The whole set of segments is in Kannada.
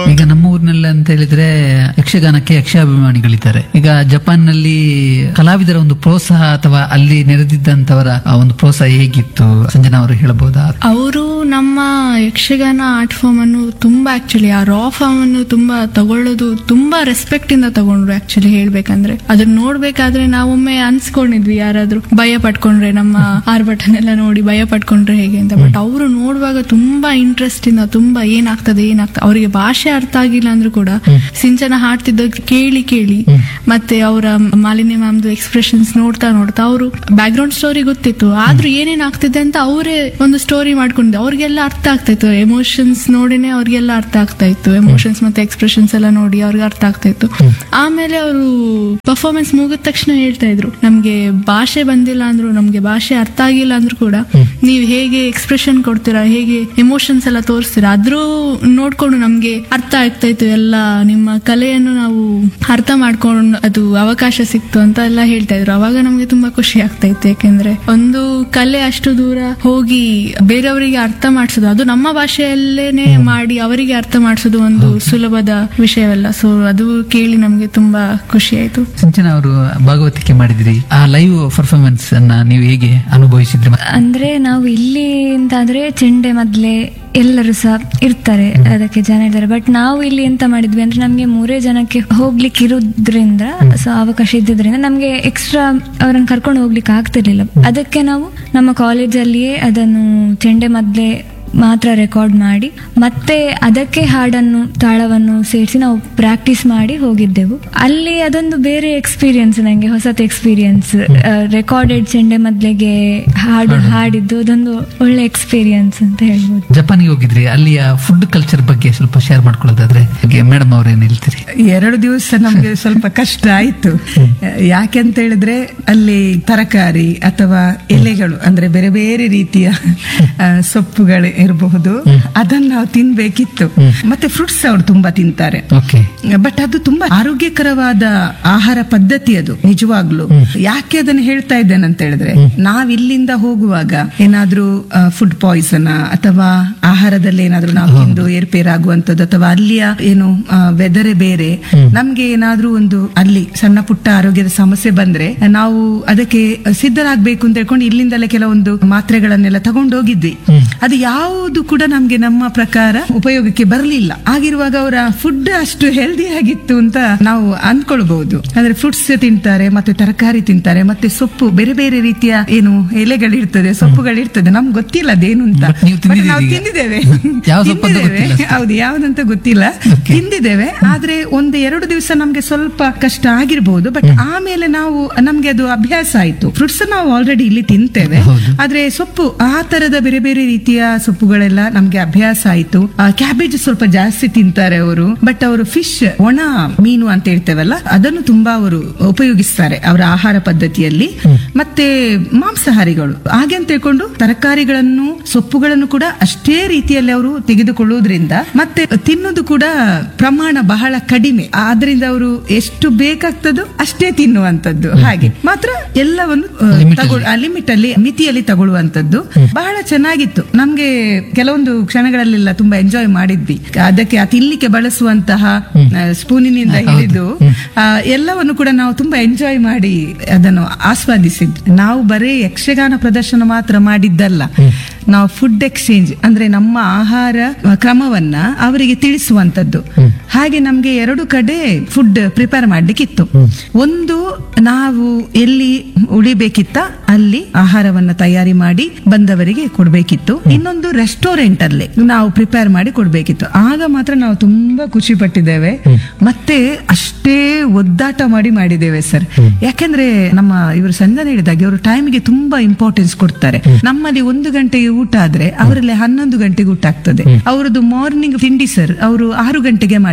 ಈಗ ನಮ್ಮ ಊರಿನಲ್ಲಿ ಅಂತ ಹೇಳಿದ್ರೆ ಯಕ್ಷಗಾನಕ್ಕೆ ಯಕ್ಷಾಭಿಮಾನಿಗಳಿದ್ದಾರೆ ಈಗ ಜಪಾನ್ ನಲ್ಲಿ ಕಲಾವಿದರ ಒಂದು ಪ್ರೋತ್ಸಾಹ ಅಥವಾ ಅಲ್ಲಿ ನೆರೆದಿದ್ದಂತವರ ಆ ಒಂದು ಪ್ರೋತ್ಸಾಹ ಹೇಗಿತ್ತು ಸಂಜನಾ ಅವರು ಹೇಳಬಹುದಾ ಅವರು ನಮ್ಮ ಯಕ್ಷಗಾನ ಆರ್ಟ್ ಫಾರ್ಮ್ ಅನ್ನು ತುಂಬಾ ಆಕ್ಚುಲಿ ಆ ರಾ ಫಾರ್ಮ್ ಅನ್ನು ತುಂಬಾ ತಗೊಳ್ಳೋದು ತುಂಬಾ ರೆಸ್ಪೆಕ್ಟ್ ಇಂದ ತಗೊಂಡ್ರು ಆಕ್ಚುಲಿ ಹೇಳ್ಬೇಕಂದ್ರೆ ಅದನ್ನ ನೋಡ್ಬೇಕಾದ್ರೆ ನಾವೊಮ್ಮೆ ಅನ್ಸ್ಕೊಂಡಿದ್ವಿ ಯಾರಾದ್ರೂ ಭಯ ಪಟ್ಕೊಂಡ್ರೆ ನಮ್ಮ ಆರ್ಭಟನ್ ಎಲ್ಲ ನೋಡಿ ಭಯ ಪಟ್ಕೊಂಡ್ರೆ ಹೇಗೆ ಅಂತ ಬಟ್ ಅವರು ನೋಡುವಾಗ ತುಂಬಾ ಇಂಟ್ರೆಸ್ಟ್ ಇಂದ ತುಂಬಾ ಏನಾಗ್ತದೆ ಏನಾಗ್ತದೆ ಅವರಿಗೆ ಭಾಷೆ ಅರ್ಥ ಆಗಿಲ್ಲ ಅಂದ್ರೂ ಕೂಡ ಸಿಂಚನ ಹಾಡ್ತಿದ್ದ ಕೇಳಿ ಕೇಳಿ ಮತ್ತೆ ಅವರ ಮಾಲಿನ್ಯ ಮ್ಯಾಮ್ದು ಎಕ್ಸ್ಪ್ರೆಷನ್ಸ್ ನೋಡ್ತಾ ನೋಡ್ತಾ ಅವರು ಬ್ಯಾಕ್ ಗ್ರೌಂಡ್ ಸ್ಟೋರಿ ಗೊತ್ತಿತ್ತು ಆದ್ರೂ ಏನೇನ್ ಆಗ್ತಿದೆ ಅಂತ ಅವರೇ ಒಂದು ಸ್ಟೋರಿ ಮಾಡ್ಕೊಂಡಿದ್ದೆ ಅವ್ರಿಗೆಲ್ಲ ಅರ್ಥ ಆಗ್ತಾ ಇತ್ತು ಎಮೋಷನ್ಸ್ ನೋಡಿನೇ ಅವ್ರಿಗೆಲ್ಲ ಅರ್ಥ ಆಗ್ತಾ ಇತ್ತು ಎಮೋಷನ್ಸ್ ಮತ್ತೆ ಎಕ್ಸ್ಪ್ರೆಷನ್ಸ್ ಎಲ್ಲ ನೋಡಿ ಅವ್ರಿಗೆ ಅರ್ಥ ಆಗ್ತಾ ಇತ್ತು ಆಮೇಲೆ ಅವರು ಪರ್ಫಾರ್ಮೆನ್ಸ್ ಮುಗಿದ ತಕ್ಷಣ ಹೇಳ್ತಾ ಇದ್ರು ನಮ್ಗೆ ಭಾಷೆ ಬಂದಿಲ್ಲ ಅಂದ್ರು ನಮ್ಗೆ ಭಾಷೆ ಅರ್ಥ ಆಗಿಲ್ಲ ಅಂದ್ರೂ ಕೂಡ ನೀವು ಹೇಗೆ ಎಕ್ಸ್ಪ್ರೆಷನ್ ಕೊಡ್ತೀರಾ ಹೇಗೆ ಎಮೋಷನ್ಸ್ ಎಲ್ಲ ತೋರಿಸ್ತೀರಾ ಅದ್ರೂ ನೋಡ್ಕೊಂಡು ನಮ್ಗೆ ಅರ್ಥ ಆಗ್ತಾ ಇತ್ತು ಎಲ್ಲ ನಿಮ್ಮ ಕಲೆಯನ್ನು ನಾವು ಅರ್ಥ ಮಾಡ್ಕೊಂಡು ಅದು ಅವಕಾಶ ಸಿಕ್ತು ಅಂತ ಎಲ್ಲ ಹೇಳ್ತಾ ಇದ್ರು ಅವಾಗ ನಮ್ಗೆ ತುಂಬಾ ಖುಷಿ ಆಗ್ತಾ ಇತ್ತು ಯಾಕೆಂದ್ರೆ ಒಂದು ಕಲೆ ಅಷ್ಟು ದೂರ ಹೋಗಿ ಬೇರೆಯವರಿಗೆ ಅರ್ಥ ಮಾಡಿಸೋದು ಅದು ನಮ್ಮ ಭಾಷೆಯಲ್ಲೇನೆ ಮಾಡಿ ಅವರಿಗೆ ಅರ್ಥ ಮಾಡಿಸೋದು ಒಂದು ಸುಲಭದ ವಿಷಯವಲ್ಲ ಸೊ ಅದು ಕೇಳಿ ನಮ್ಗೆ ತುಂಬಾ ಖುಷಿ ಆಯ್ತು ಸಿಂಚನಾ ಅವರು ಭಾಗವತಿಕೆ ಮಾಡಿದ್ರಿ ಆ ಲೈವ್ ಪರ್ಫಾರ್ಮೆನ್ಸ್ ಅನ್ನ ನೀವು ಹೇಗೆ ಅನುಭವಿಸಿದ್ರಿ ಅಂದ್ರೆ ನಾವು ಇಲ್ಲಿ ಅಂತಾದ್ರೆ ಚೆಂಡೆ ಮೊದ್ಲೇ ಎಲ್ಲರೂ ಸಹ ಇರ್ತಾರೆ ಅದಕ್ಕೆ ಜನ ಇದ್ದಾರೆ ಬಟ್ ನಾವು ಇಲ್ಲಿ ಎಂತ ಮಾಡಿದ್ವಿ ಅಂದ್ರೆ ನಮ್ಗೆ ಮೂರೇ ಜನಕ್ಕೆ ಹೋಗ್ಲಿಕ್ಕೆ ಇರೋದ್ರಿಂದ ಸೊ ಅವಕಾಶ ಇದ್ದಿದ್ರಿಂದ ನಮ್ಗೆ ಎಕ್ಸ್ಟ್ರಾ ಅವರನ್ನು ಕರ್ಕೊಂಡು ಹೋಗ್ಲಿಕ್ಕೆ ಆಗ್ತಿರ್ಲಿಲ್ಲ ಅದಕ್ಕೆ ನಾವು ನಮ್ಮ ಕಾಲೇಜಲ್ಲಿಯೇ ಅದನ್ನು ಚೆಂಡೆ ಮೊದ್ಲೇ ಮಾತ್ರ ರೆಕಾರ್ಡ್ ಮಾಡಿ ಮತ್ತೆ ಅದಕ್ಕೆ ಹಾಡನ್ನು ತಾಳವನ್ನು ಸೇರಿಸಿ ನಾವು ಪ್ರಾಕ್ಟೀಸ್ ಮಾಡಿ ಹೋಗಿದ್ದೆವು ಅಲ್ಲಿ ಅದೊಂದು ಬೇರೆ ಎಕ್ಸ್ಪೀರಿಯನ್ಸ್ ನಂಗೆ ಹೊಸತ್ ಎಕ್ಸ್ಪೀರಿಯನ್ಸ್ ರೆಕಾರ್ಡೆಡ್ ಚೆಂಡೆ ಮೊದ್ಲಿಗೆ ಹಾಡು ಹಾಡಿದ್ದು ಅದೊಂದು ಒಳ್ಳೆ ಎಕ್ಸ್ಪೀರಿಯನ್ಸ್ ಅಂತ ಹೇಳ್ಬೋದು ಜಪಾನ್ಗೆ ಹೋಗಿದ್ರಿ ಅಲ್ಲಿಯ ಫುಡ್ ಕಲ್ಚರ್ ಬಗ್ಗೆ ಸ್ವಲ್ಪ ಶೇರ್ ಮಾಡ್ಕೊಳ್ಳೋದಾದ್ರೆ ಮೇಡಮ್ ಅವ್ರೇನ್ ಹೇಳ್ತೀರಿ ಎರಡು ದಿವಸ ನಮ್ಗೆ ಸ್ವಲ್ಪ ಕಷ್ಟ ಆಯ್ತು ಯಾಕೆಂತ ಹೇಳಿದ್ರೆ ಅಲ್ಲಿ ತರಕಾರಿ ಅಥವಾ ಎಲೆಗಳು ಅಂದ್ರೆ ಬೇರೆ ಬೇರೆ ರೀತಿಯ ಆ, ಸೊಪ್ಪುಗಳು ಇರಬಹುದು ಅದನ್ನ ನಾವು ತಿನ್ಬೇಕಿತ್ತು ಮತ್ತೆ ಫ್ರೂಟ್ಸ್ ಅವ್ರು ತುಂಬಾ ತಿಂತಾರೆ ಓಕೆ ಬಟ್ ಅದು ತುಂಬಾ ಆರೋಗ್ಯಕರವಾದ ಆಹಾರ ಪದ್ಧತಿ ಅದು ನಿಜವಾಗ್ಲು ಯಾಕೆ ಅದನ್ನ ಹೇಳ್ತಾ ಇದ್ದೇನೆ ಅಂತ ಹೇಳಿದ್ರೆ ನಾವ್ ಇಲ್ಲಿಂದ ಹೋಗುವಾಗ ಏನಾದ್ರೂ ಫುಡ್ ಪಾಯ್ಸನ್ ಅಥವಾ ಆಹಾರದಲ್ಲಿ ಏನಾದ್ರೂ ನಾವು ತಿಂದು ಏರ್ಪೇರಾಗುವಂತದ್ದು ಅಥವಾ ಅಲ್ಲಿಯ ಏನು ವೆದರೇ ಬೇರೆ ನಮ್ಗೆ ಏನಾದ್ರೂ ಒಂದು ಅಲ್ಲಿ ಸಣ್ಣ ಪುಟ್ಟ ಆರೋಗ್ಯದ ಸಮಸ್ಯೆ ಬಂದ್ರೆ ನಾವು ಅದಕ್ಕೆ ಸಿದ್ಧರಾಗ್ಬೇಕು ಅಂತ ಹೇಳ್ಕೊಂಡು ಇಲ್ಲಿಂದಲೇ ಕೆಲವೊಂದು ಮಾತ್ರೆಗಳನ್ನೆಲ್ಲ ತಗೊಂಡು ಹೋಗಿದ್ವಿ ಅದು ಯಾವುದು ಕೂಡ ನಮ್ಗೆ ನಮ್ಮ ಪ್ರಕಾರ ಉಪಯೋಗಕ್ಕೆ ಬರಲಿಲ್ಲ ಆಗಿರುವಾಗ ಅವರ ಫುಡ್ ಅಷ್ಟು ಹೆಲ್ದಿ ಆಗಿತ್ತು ಅಂತ ನಾವು ಅಂದ್ಕೊಳ್ಬಹುದು ಅಂದ್ರೆ ಫ್ರೂಟ್ಸ್ ತಿಂತಾರೆ ಮತ್ತೆ ತರಕಾರಿ ತಿಂತಾರೆ ಮತ್ತೆ ಸೊಪ್ಪು ಬೇರೆ ಬೇರೆ ರೀತಿಯ ಏನು ಎಲೆಗಳಿರ್ತದೆ ಸೊಪ್ಪುಗಳಿರ್ತದೆ ನಮ್ಗೆ ಗೊತ್ತಿಲ್ಲ ಅದೇನು ಅಂತ But ನೀವು But ನಾವು ತಿಂದಿದ್ದೀರಿ ಈಗ? ತಿಂದಿದ್ದೇವೆ ಯಾವ ಸೊಪ್ಪು ಅಂತ ತಿಂದಿದ್ದೇವೆ. ಗೊತ್ತಿಲ್ಲ ಅಷ್ಟೇ. ಹೌದು ಯಾವ್ದಂತ ಗೊತ್ತಿಲ್ಲ ತಿಂದಿದ್ದೇವೆ ಆದ್ರೆ ಒಂದು ಎರಡು ದಿವಸ ನಮ್ಗೆ ಸ್ವಲ್ಪ ಕಷ್ಟ ಆಗಿರ್ಬೋದು ಬಟ್ ಆಮೇಲೆ ನಾವು ನಮ್ಗೆ ಅದು ಅಭ್ಯಾಸ ಆಯ್ತು ಫ್ರೂಟ್ಸ್ ನಾವು ಆಲ್ರೆಡಿ ಇಲ್ಲಿ ತಿಂತೇವೆ ಹೌದು. ಆದ್ರೆ ಸೊಪ್ಪು ಆ ತರದ ಬೇರೆ ಬೇರೆ ರೀತಿಯ ಸೊಪ್ಪುಗಳೆಲ್ಲ ನಮ್ಗೆ ಅಭ್ಯಾಸ ಆಯ್ತು ಕ್ಯಾಬೇಜ್ ಸ್ವಲ್ಪ ಜಾಸ್ತಿ ತಿಂತಾರೆ ಅವರು ಬಟ್ ಅವರು ಫಿಶ್ ಒಣ ಮೀನು ಅಂತ ಹೇಳ್ತೇವಲ್ಲ ಅದನ್ನು ತುಂಬಾ ಅವರು ಉಪಯೋಗಿಸ್ತಾರೆ ಅವರ ಆಹಾರ ಪದ್ಧತಿಯಲ್ಲಿ ಮತ್ತೆ ಮಾಂಸಾಹಾರಿಗಳು ಹಾಗೆ ಅಂತ ಹೇಳ್ಕೊಂಡು ತರಕಾರಿಗಳನ್ನು ಸೊಪ್ಪುಗಳನ್ನು ಕೂಡ ಅಷ್ಟೇ ರೀತಿಯಲ್ಲಿ ಅವರು ತೆಗೆದುಕೊಳ್ಳುವುದರಿಂದ ಮತ್ತೆ ತಿನ್ನೋದು ಕೂಡ ಪ್ರಮಾಣ ಬಹಳ ಕಡಿಮೆ ಆದ್ರಿಂದ ಅವರು ಎಷ್ಟು ಬೇಕಾಗ್ತದೋ ಅಷ್ಟೇ ತಿನ್ನುವಂತದ್ದು ಹಾಗೆ ಮಾತ್ರ ಎಲ್ಲವನ್ನು Limit ಅಲ್ಲಿ. ಲಿಮಿಟ್ ಅಲ್ಲಿ ಮಿತಿಯಲ್ಲಿ ತಗೊಳ್ಳುವಂತದ್ದು ಬಹಳ ಚೆನ್ನಾಗಿತ್ತು ನಮ್ಗೆ ಕೆಲವೊಂದು ಕ್ಷಣಗಳಲ್ಲೆಲ್ಲ ತುಂಬಾ ಎಂಜಾಯ್ ಮಾಡಿದ್ವಿ ಅದಕ್ಕೆ ಆ ತಿನ್ಲಿಕ್ಕೆ ಬಳಸುವಂತಹ ಸ್ಪೂನಿನಿಂದ ಹಿಡಿದು ಆ, ಎಲ್ಲವನ್ನು ಕೂಡ ನಾವು ತುಂಬಾ ಎಂಜಾಯ್ ಮಾಡಿ ಅದನ್ನು ಆಸ್ವಾದಿಸಿದ್ವಿ ನಾವು ಬರೀ ಯಕ್ಷಗಾನ ಪ್ರದರ್ಶನ ಮಾತ್ರ ಮಾಡಿದ್ದಲ್ಲ ನಾವು ಫುಡ್ ಎಕ್ಸ್ಚೇಂಜ್ ಅಂದ್ರೆ ನಮ್ಮ ಆಹಾರ ಆ, ಕ್ರಮವನ್ನ ಅವರಿಗೆ ತಿಳಿಸುವಂತದ್ದು ಹಾಗೆ ನಮ್ಗೆ ಎರಡು ಕಡೆ ಫುಡ್ ಪ್ರಿಪೇರ್ ಮಾಡ್ಲಿಕ್ಕಿತ್ತು ಒಂದು ನಾವು ಎಲ್ಲಿ ಉಳಿಬೇಕಿತ್ತ ಅಲ್ಲಿ ಆಹಾರವನ್ನ ತಯಾರಿ ಮಾಡಿ ಬಂದವರಿಗೆ ಕೊಡ್ಬೇಕಿತ್ತು ಇನ್ನೊಂದು ರೆಸ್ಟೋರೆಂಟ್ ಅಲ್ಲಿ ನಾವು ಪ್ರಿಪೇರ್ ಮಾಡಿ ಕೊಡ್ಬೇಕಿತ್ತು ಆಗ ಮಾತ್ರ ನಾವು ತುಂಬಾ ಖುಷಿ ಪಟ್ಟಿದ್ದೇವೆ ಮತ್ತೆ ಅಷ್ಟೇ ಒದ್ದಾಟ ಮಾಡಿ ಮಾಡಿದ್ದೇವೆ ಸರ್ ಯಾಕೆಂದ್ರೆ ನಮ್ಮ ಇವರು ಸಂಜನೆ ಹೇಳಿದಾಗೆ ಅವರು ಟೈಮ್ಗೆ ತುಂಬಾ ಇಂಪಾರ್ಟೆನ್ಸ್ ಕೊಡ್ತಾರೆ ನಮ್ಮಲ್ಲಿ ಒಂದು ಗಂಟೆಗೆ ಊಟ ಆದ್ರೆ ಅವರಲ್ಲಿ ಹನ್ನೊಂದು ಗಂಟೆಗೆ ಊಟ ಆಗ್ತದೆ ಅವರದ್ದು ಮಾರ್ನಿಂಗ್ ತಿಂಡಿ ಸರ್ ಅವರು ಆರು ಗಂಟೆಗೆ ಮಾಡಿ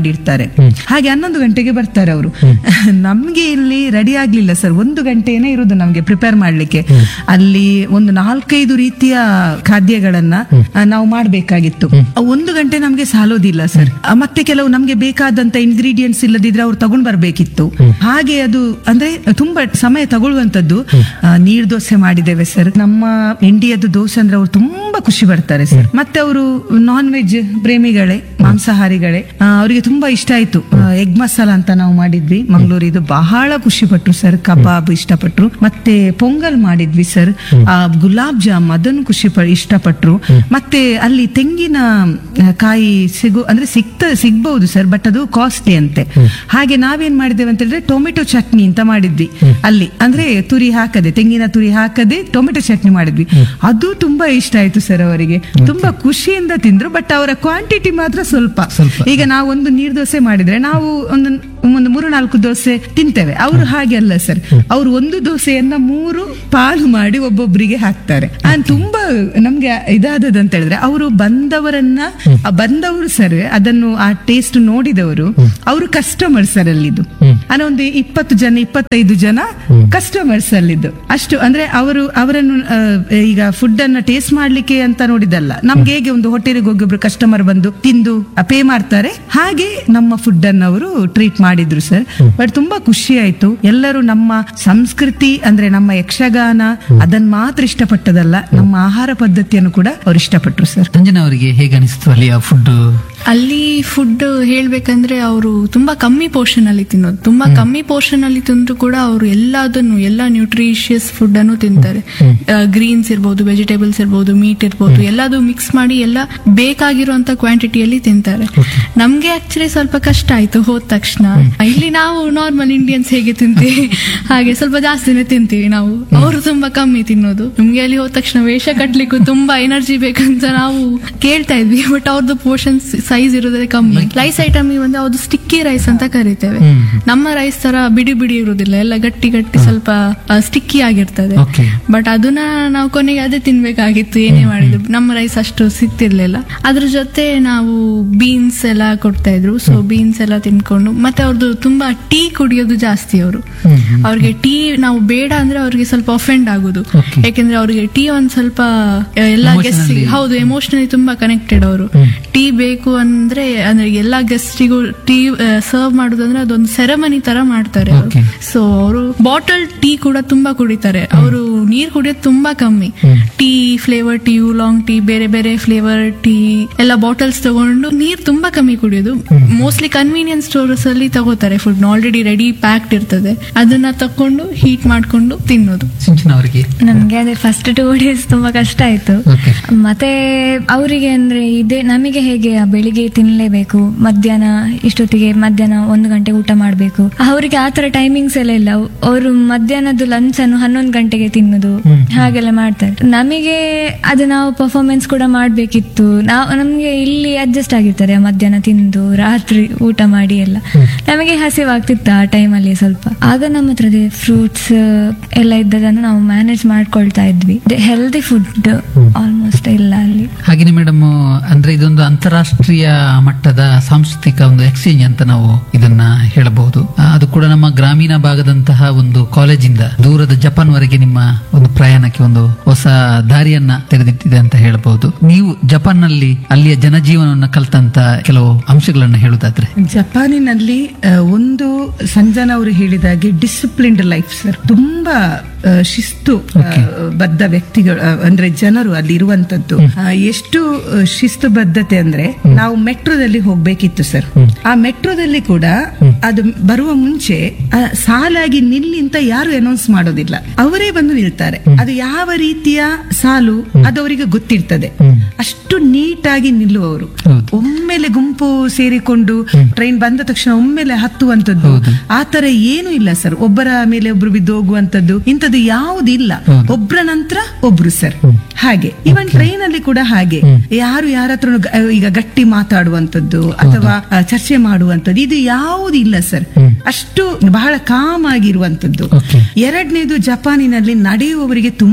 ಮಾಡಿರ್ತಾರೆ ಹಾಗೆ ಹನ್ನೊಂದು ಗಂಟೆಗೆ ಬರ್ತಾರೆ ಅವರು ನಮ್ಗೆ ಇಲ್ಲಿ ರೆಡಿ ಆಗ್ಲಿಲ್ಲ ಸರ್ ಒಂದು ಗಂಟೆನೇ ಇರುದು ನಮ್ಗೆ ಪ್ರಿಪೇರ್ ಮಾಡ್ಲಿಕ್ಕೆ ಅಲ್ಲಿ ಒಂದು ನಾಲ್ಕೈದು ರೀತಿಯ ಖಾದ್ಯಗಳನ್ನ ಆ, ನಾವು ಮಾಡ್ಬೇಕಾಗಿತ್ತು ಆ ಒಂದು ಗಂಟೆ ನಮ್ಗೆ ಸಾಲೋದಿಲ್ಲ ಸರ್ ಆ, ಮತ್ತೆ ಕೆಲವು ನಮ್ಗೆ ಬೇಕಾದಂತ ಇಂಗ್ರೀಡಿಯೆಂಟ್ಸ್ ಇಲ್ಲದಿದ್ರೆ ಅವ್ರು ತಗೊಂಡ್ ಬರ್ಬೇಕಿತ್ತು ಹಾಗೆ ಅದು ಅಂದ್ರೆ ತುಂಬಾ ಸಮಯ ತಗೊಳ್ಳುವಂತದ್ದು ಆ, ನೀರ್ ದೋಸೆ ಮಾಡಿದ್ದೇವೆ ಸರ್ ನಮ್ಮ ಇಂಡಿಯಾದ ದೋಸೆ ಅಂದ್ರೆ ಅವ್ರು ತುಂಬಾ ಖುಷಿ ಪಡ್ತಾರೆ ಸರ್ ಮತ್ತೆ ಅವರು ನಾನ್ ವೆಜ್ ಪ್ರೇಮಿಗಳೇ ಮಾಂಸಾಹಾರಿಗಳೇ ಆ, ಅವರಿಗೆ ತುಂಬಾ ಇಷ್ಟ ಆಯ್ತು ಎಗ್ ಮಸಾಲ ಅಂತ ನಾವು ಮಾಡಿದ್ವಿ ಮಂಗಳೂರಿದು ಬಹಳ ಖುಷಿ ಪಟ್ರು ಸರ್ ಕಬಾಬ್ ಇಷ್ಟಪಟ್ರು ಮತ್ತೆ ಪೊಂಗಲ್ ಮಾಡಿದ್ವಿ ಸರ್ ಆ, ಗುಲಾಬ್ ಜಾಮ್ ಅದನ್ನು ಖುಷಿ ಪ ಇಷ್ಟಪಟ್ರು ಮತ್ತೆ ಅಲ್ಲಿ ತೆಂಗಿನ ಆ, ಕಾಯಿ ಸಿಗು ಅಂದ್ರೆ ಸಿಗ್ತ ಸಿಗ್ಬಹುದು ಸರ್ ಬಟ್ ಅದು ಕಾಸ್ಟ್ಲಿ ಅಂತೆ ಹಾಗೆ ನಾವೇನ್ ಮಾಡಿದ್ದೇವೆ ಅಂತ ಹೇಳಿದ್ರೆ ಟೊಮೆಟೊ ಚಟ್ನಿ ಅಂತ ಮಾಡಿದ್ವಿ ಅಲ್ಲಿ ಅಂದ್ರೆ ತುರಿ ಹಾಕದೆ ತೆಂಗಿನ ತುರಿ ಹಾಕದೆ ಟೊಮೆಟೊ ಚಟ್ನಿ ಮಾಡಿದ್ವಿ ಅದು ತುಂಬಾ ಇಷ್ಟ ಆಯ್ತು ಸರ್ ಅವರಿಗೆ ತುಂಬಾ ಖುಷಿಯಿಂದ ತಿಂದ್ರು ಬಟ್ ಅವರ ಕ್ವಾಂಟಿಟಿ ಮಾತ್ರ ಸ್ವಲ್ಪ ಸ್ವಲ್ಪ. ಈಗ ನಾವು ಒಂದು ನೀರ್ ದೋಸೆ ಮಾಡಿದ್ರೆ ನಾವು ಒಂದು ಒಂದು ಮೂರು ನಾಲ್ಕು ದೋಸೆ ತಿಂತೇವೆ ಅವರು ಹಾಗೆ ಅಲ್ಲ ಸರ್ ಅವರು ಒಂದು ದೋಸೆಯನ್ನ ಮೂರು ಪಾಲು ಮಾಡಿ ಒಬ್ಬೊಬ್ಬರಿಗೆ ಹಾಕ್ತಾರೆ ಆ, ತುಂಬಾ ನಮ್ಗೆ ಇದಾದದ್ದು ಅಂತ ಹೇಳಿದ್ರೆ ಅವರು ಬಂದವರನ್ನ ಆ ಬಂದವರು ಸರ್ ಅದನ್ನು ಆ ಟೇಸ್ಟ್ ನೋಡಿದವರು ಅವರು ಕಸ್ಟಮರ್ಸ್ ಸರ್ ಅಲ್ಲಿದ್ದು ಅಂದ್ರೆ ಒಂದು ಇಪ್ಪತ್ತು ಜನ ಇಪ್ಪತ್ತೈದು ಜನ ಕಸ್ಟಮರ್ಸ್ ಅಲ್ಲಿದ್ದು ಅಷ್ಟು ಅಂದ್ರೆ ಅವರು ಅವರನ್ನು ಆ, ಈಗ ಫುಡ್ ಅನ್ನ ಟೇಸ್ಟ್ ಮಾಡ್ಲಿಕ್ಕೆ ಅಂತ ನೋಡಿದಲ್ಲ ನಮ್ಗೆ ಹೇಗೆ ಒಂದು ಹೋಟೆಲ್ಗೆ ಹೋಗಿ ಒಬ್ರು ಕಸ್ಟಮರ್ ಬಂದು ತಿಂದು ಪೇ ಮಾಡ್ತಾರೆ ಹಾಗೆ ನಮ್ಮ ಫುಡ್ ಅನ್ನು ಅವರು ಟ್ರೀಟ್ ಮಾಡಿದ್ರು ಸರ್ ಬಟ್ ತುಂಬಾ ಖುಷಿ ಆಯ್ತು ಎಲ್ಲರೂ ನಮ್ಮ ಸಂಸ್ಕೃತಿ ಅಂದ್ರೆ ನಮ್ಮ ಯಕ್ಷಗಾನ ಅದನ್ನ ಮಾತ್ರ ಇಷ್ಟಪಟ್ಟದಲ್ಲ ನಮ್ಮ ಆಹಾರ ಪದ್ಧತಿಯನ್ನು ಕೂಡ ಅವ್ರು ಇಷ್ಟಪಟ್ರು ಸರ್ ಸಂಜನಾ ಅವರಿಗೆ ಹೇಗೆ ಅನಿಸ್ತು ಅಲ್ಲಿ ಆ ಫುಡ್ ಅಲ್ಲಿ ಫುಡ್ ಹೇಳ್ಬೇಕಂದ್ರೆ ಅವರು ತುಂಬಾ ಕಮ್ಮಿ ಪೋರ್ಷನ್ ಅಲ್ಲಿ ತಿನ್ನೋದು ತುಂಬಾ ಕಮ್ಮಿ ಪೋರ್ಷನ್ ಅಲ್ಲಿ ತಿಂದ್ರು ಕೂಡ ಅವರು ಎಲ್ಲದನ್ನು ಎಲ್ಲ ನ್ಯೂಟ್ರಿಷಿಯಸ್ ಫುಡ್ ಅನ್ನು ತಿಂತಾರೆ ಗ್ರೀನ್ಸ್ ಇರ್ಬೋದು ವೆಜಿಟೇಬಲ್ಸ್ ಇರ್ಬೋದು ಮೀಟ್ ಇರ್ಬೋದು ಎಲ್ಲದು ಮಿಕ್ಸ್ ಮಾಡಿ ಎಲ್ಲ ಬೇಕಾಗಿರುವಂತ ಕ್ವಾಂಟಿಟಿಯಲ್ಲಿ ತಿಂತಾರೆ ನಮ್ಗೆ ಆಕ್ಚುಲಿ ಸ್ವಲ್ಪ ಕಷ್ಟ ಆಯ್ತು ಹೋದ ತಕ್ಷಣ ಇಲ್ಲಿ ನಾವು ನಾರ್ಮಲ್ ಇಂಡಿಯನ್ಸ್ ಹೇಗೆ ತಿಂತೀವಿ ಹಾಗೆ ಸ್ವಲ್ಪ ಜಾಸ್ತಿನೇ ತಿಂತೀವಿ ನಾವು ಅವರು ತುಂಬಾ ಕಮ್ಮಿ ತಿನ್ನೋದು ನಮ್ಗೆ ಅಲ್ಲಿ ಹೋದ ತಕ್ಷಣ ವೇಷ ಕಟ್ಲಿಕ್ಕೂ ತುಂಬಾ ಎನರ್ಜಿ ಬೇಕಂತ ನಾವು ಕೇಳ್ತಾ ಇದ್ವಿ ಬಟ್ ಅವ್ರದ್ದು ಪೋರ್ಷನ್ ಸೈಜ್ ಇರೋದೇ ಕಮ್ಮಿ ರೈಸ್ ಐಟಮ್ ಒಂದು ಅವ್ರದ್ದು ಸ್ಟಿಕ್ಕಿ ರೈಸ್ ಅಂತ ಕರಿತೇವೆ ನಮ್ಮ ರೈಸ್ ತರ ಬಿಡಿ ಬಿಡಿ ಇರುವುದಿಲ್ಲ ಎಲ್ಲ ಗಟ್ಟಿ ಗಟ್ಟಿ ಸ್ವಲ್ಪ ಸ್ಟಿಕ್ಕಿ ಆಗಿರ್ತದೆ ಓಕೆ ಬಟ್ ಅದನ್ನ ನಾವು ಕೊನೆಗೆ ಅದೇ ತಿನ್ಬೇಕಾಗಿತ್ತು ಏನೇ ಮಾಡಿದ್ರು ನಮ್ಮ ರೈಸ್ ಅಷ್ಟು ಸಿಗ್ತಿರ್ಲಿಲ್ಲ ಅದ್ರ ಜೊತೆ ನಾವು ಬೀನ್ಸ್ ಎಲ್ಲ ಕೊಡ್ತಾ ಇದ್ರು ಸೊ ಬೀನ್ಸ್ ಎಲ್ಲ ತಿನ್ಕೊಂಡು ಮತ್ತೆ ಅವ್ರದ್ದು ತುಂಬಾ ಟೀ ಕುಡಿಯೋದು ಜಾಸ್ತಿ ಅವರು ಅವ್ರಿಗೆ ಟೀ ನಾವು ಬೇಡ ಅಂದ್ರೆ ಅವ್ರಿಗೆ ಸ್ವಲ್ಪ ಅಫೆಂಡ್ ಆಗುದು Okay. ಯಾಕೆಂದ್ರೆ ಅವ್ರಿಗೆ ಟೀ ಒಂದ್ ಸ್ವಲ್ಪ ಆ, ಎಲ್ಲ ಗೆಸ್ಟ್ Emotionally. ಹೌದು ಎಮೋಷನಲಿ ತುಂಬಾ ಕನೆಕ್ಟೆಡ್ ಅವರು ಟೀ ಬೇಕು ಅಂದ್ರೆ ಅಂದ್ರೆ ಎಲ್ಲಾ ಗೆಸ್ಟಿಗೂ ಟೀ ಸರ್ವ್ ಮಾಡುದಂದ್ರೆ ಅದೊಂದು ಸೆರೆಮನಿ ತರ ಮಾಡ್ತಾರೆ Okay. ಸೊ ಅವರು ಬಾಟಲ್ ಟೀ ಕೂಡ ತುಂಬಾ ಕುಡಿತಾರೆ ಅವರು ನೀರ್ ಕುಡಿಯೋದು ತುಂಬಾ ಕಮ್ಮಿ tea flavour tea long tea ಬೇರೆ ಬೇರೆ ಫ್ಲೇವರ್ ಟೀ ಎಲ್ಲ ಬಾಟಲ್ಸ್ ತಗೊಂಡು ನೀರ್ ತುಂಬಾ ಕಮ್ಮಿ ಕುಡಿಯೋದು ಮೋಸ್ಟ್ಲಿ ಕನ್ವೀನಿಯನ್ಸ್ ಸ್ಟೋರ್ಸ್ ಅಲ್ಲಿ ತಗೋತಾರೆ ಫುಡ್ ಆಲ್ರೆಡಿ ರೆಡಿ ಪ್ಯಾಕ್ಡ್ ಇರ್ತದೆ ಅದನ್ನ ತಕೊಂಡು ಹೀಟ್ ಮಾಡ್ಕೊಂಡು ತಿನ್ನೋದು ಸಿಂಚನ ಅವರಿಗೆ ನಮ್ಗೆ ಅದೇ ಫಸ್ಟ್ ಟೂ ಡೇಸ್ ತುಂಬಾ ಕಷ್ಟ ಆಯ್ತು Okay. ಮತ್ತೆ ಅವರಿಗೆ ಅಂದ್ರೆ ಇದೇ ನಮಗೆ ಹೇಗೆ ಆ ಬೆಳಿಗ್ಗೆ ತಿನ್ಲೇಬೇಕು ಮಧ್ಯಾಹ್ನ ಇಷ್ಟೊತ್ತಿಗೆ ಮಧ್ಯಾಹ್ನ ಒಂದು ಗಂಟೆ ಊಟ ಮಾಡಬೇಕು ಅವರಿಗೆ ಆತರ ಟೈಮಿಂಗ್ಸ್ ಎಲ್ಲ ಇಲ್ಲ ಅವರು ಮಧ್ಯಾಹ್ನದ್ದು ಲಂಚ್ ಅನ್ನು ಹನ್ನೊಂದು ಗಂಟೆಗೆ ತಿನ್ನೋದು ಹಾಗೆಲ್ಲ ಮಾಡ್ತಾರೆ ನಮಗೆ ಅದು ನಾವು ಪರ್ಫಾರ್ಮೆನ್ಸ್ ಕೂಡ ಮಾಡ್ಬೇಕಿತ್ತು ನಾವು ನಮ್ಗೆ ಇಲ್ಲಿ ಅಡ್ಜಸ್ಟ್ ಆಗಿರ್ತಾರೆ ಮಧ್ಯಾಹ್ನ ತಿಂದು ರಾತ್ರಿ ಊಟ ಮಾಡಿ ಎಲ್ಲ ನಮಗೆ ಹಸಿವಾಗ್ತಿತ್ತು ಆ ಟೈಮಲ್ಲಿ ಸ್ವಲ್ಪ ಆಗ ನಮ್ಮ ಹತ್ರ ಫ್ರೂಟ್ಸ್ ಎಲ್ಲ ಇದ್ದದನ್ನು ನಾವು ಮ್ಯಾನೇಜ್ ಮಾಡ್ಕೊಳ್ತಾ ಇದ್ವಿ ಹೆಲ್ದಿ ಫುಡ್ ಆಲ್ಮೋಸ್ಟ್ ಇಲ್ಲ ಅಲ್ಲಿ ಹಾಗೇನೆ ಮೇಡಮ್ ಅಂದ್ರೆ ಇದೊಂದು ಅಂತಾರಾಷ್ಟ್ರೀಯ ಮಟ್ಟದ ಸಾಂಸ್ಕೃತಿಕ ಒಂದು ಎಕ್ಸ್ಚೇಂಜ್ ಅಂತ ನಾವು ಇದನ್ನ ಹೇಳಬಹುದು ಆ, ಅದು ಕೂಡ ನಮ್ಮ ಗ್ರಾಮೀಣ ಭಾಗದಂತಹ ಒಂದು ಕಾಲೇಜಿಂದ ದೂರದ ಜಪಾನ್ ವರೆಗೆ ನಿಮ್ಮ ಒಂದು ಪ್ರಯಾಣಕ್ಕೆ ಒಂದು ಹೊಸ ದಾರಿಯನ್ನ ತೆರೆದಿಟ್ಟಿದೆ ಅಂತ ಹೇಳಬಹುದು ನೀವು ಜಪಾನ್ ನಲ್ಲಿ ಅಲ್ಲಿಯ ಜನಜೀವನವನ್ನು ಕಲ್ತಂತ ಕೆಲವು ಅಂಶಗಳನ್ನ ಹೇಳುದಾದ್ರೆ ಜಪಾನಿನಲ್ಲಿ ಆ, ಒಂದು ಸಂಜನಾ ಅವರು ಹೇಳಿದಾಗೆ ಡಿಸಿಪ್ಲಿನ್ಡ್ ಲೈಫ್ ಸರ್ ತುಂಬಾ ಆ, ಶಿಸ್ತು ಆ, ಬದ್ಧ ವ್ಯಕ್ತಿಗಳು ಆ, ಅಂದ್ರೆ ಜನರು ಅಲ್ಲಿ ಇರುವಂತದ್ದು ಆ, ಎಷ್ಟು ಆ, ಶಿಸ್ತು ಬದ್ಧತೆ ಅಂದ್ರೆ ನಾವು ಮೆಟ್ರೋದಲ್ಲಿ ಹೋಗ್ಬೇಕಿತ್ತು ಸರ್ ಆ ಮೆಟ್ರೋದಲ್ಲಿ ಕೂಡ ಅದು ಬರುವ ಮುಂಚೆ ಆ, ಸಾಲಾಗಿ ನಿಲ್ಲಿ ಅಂತ ಯಾರು ಅನೌನ್ಸ್ ಮಾಡೋದಿಲ್ಲ ಅವರೇ ಬಂದು ನಿಲ್ತಾರೆ ಅದು ಯಾವ ರೀತಿಯ ಸಾಲು ಅದು ಅವರಿಗೆ ಗೊತ್ತಿರ್ತದೆ ಅಷ್ಟು ನೀಟಾಗಿ ನಿಲ್ಲುವವರು ಹೌದು. ಒಮ್ಮೆಲೆ ಗುಂಪು ಸೇರಿಕೊಂಡು ಟ್ರೈನ್ ಬಂದ ತಕ್ಷಣ ಒಮ್ಮೆಲೆ ಹತ್ತುವಂತದ್ದು ಆ ತರ ಏನು ಇಲ್ಲ ಸರ್ ಒಬ್ಬರ ಮೇಲೆ ಒಬ್ರು ಬಿದ್ದು ಹೋಗುವಂತದ್ದು ಇಂಥದ್ದು ಯಾವುದಿಲ್ಲ ಒಬ್ರ ನಂತರ ಒಬ್ರು ಸರ್ ಹಾಗೆ ಇವನ್ ಟ್ರೈನ್ ಅಲ್ಲಿ ಕೂಡ ಹಾಗೆ ಯಾರು ಯಾರ ಹತ್ರ ಈಗ ಗಟ್ಟಿ ಮಾತಾಡುವಂತದ್ದು ಅಥವಾ ಆ, ಚರ್ಚೆ ಮಾಡುವಂತದ್ದು ಇದು ಯಾವುದಿಲ್ಲ ಸರ್ ಅಷ್ಟು ಬಹಳ ಕಾಮ್ ಆಗಿರುವಂತದ್ದು Okay. ಎರಡನೇದು ಜಪಾನಿನಲ್ಲಿ ನಡೆಯುವವರಿಗೆ ತುಂಬಾ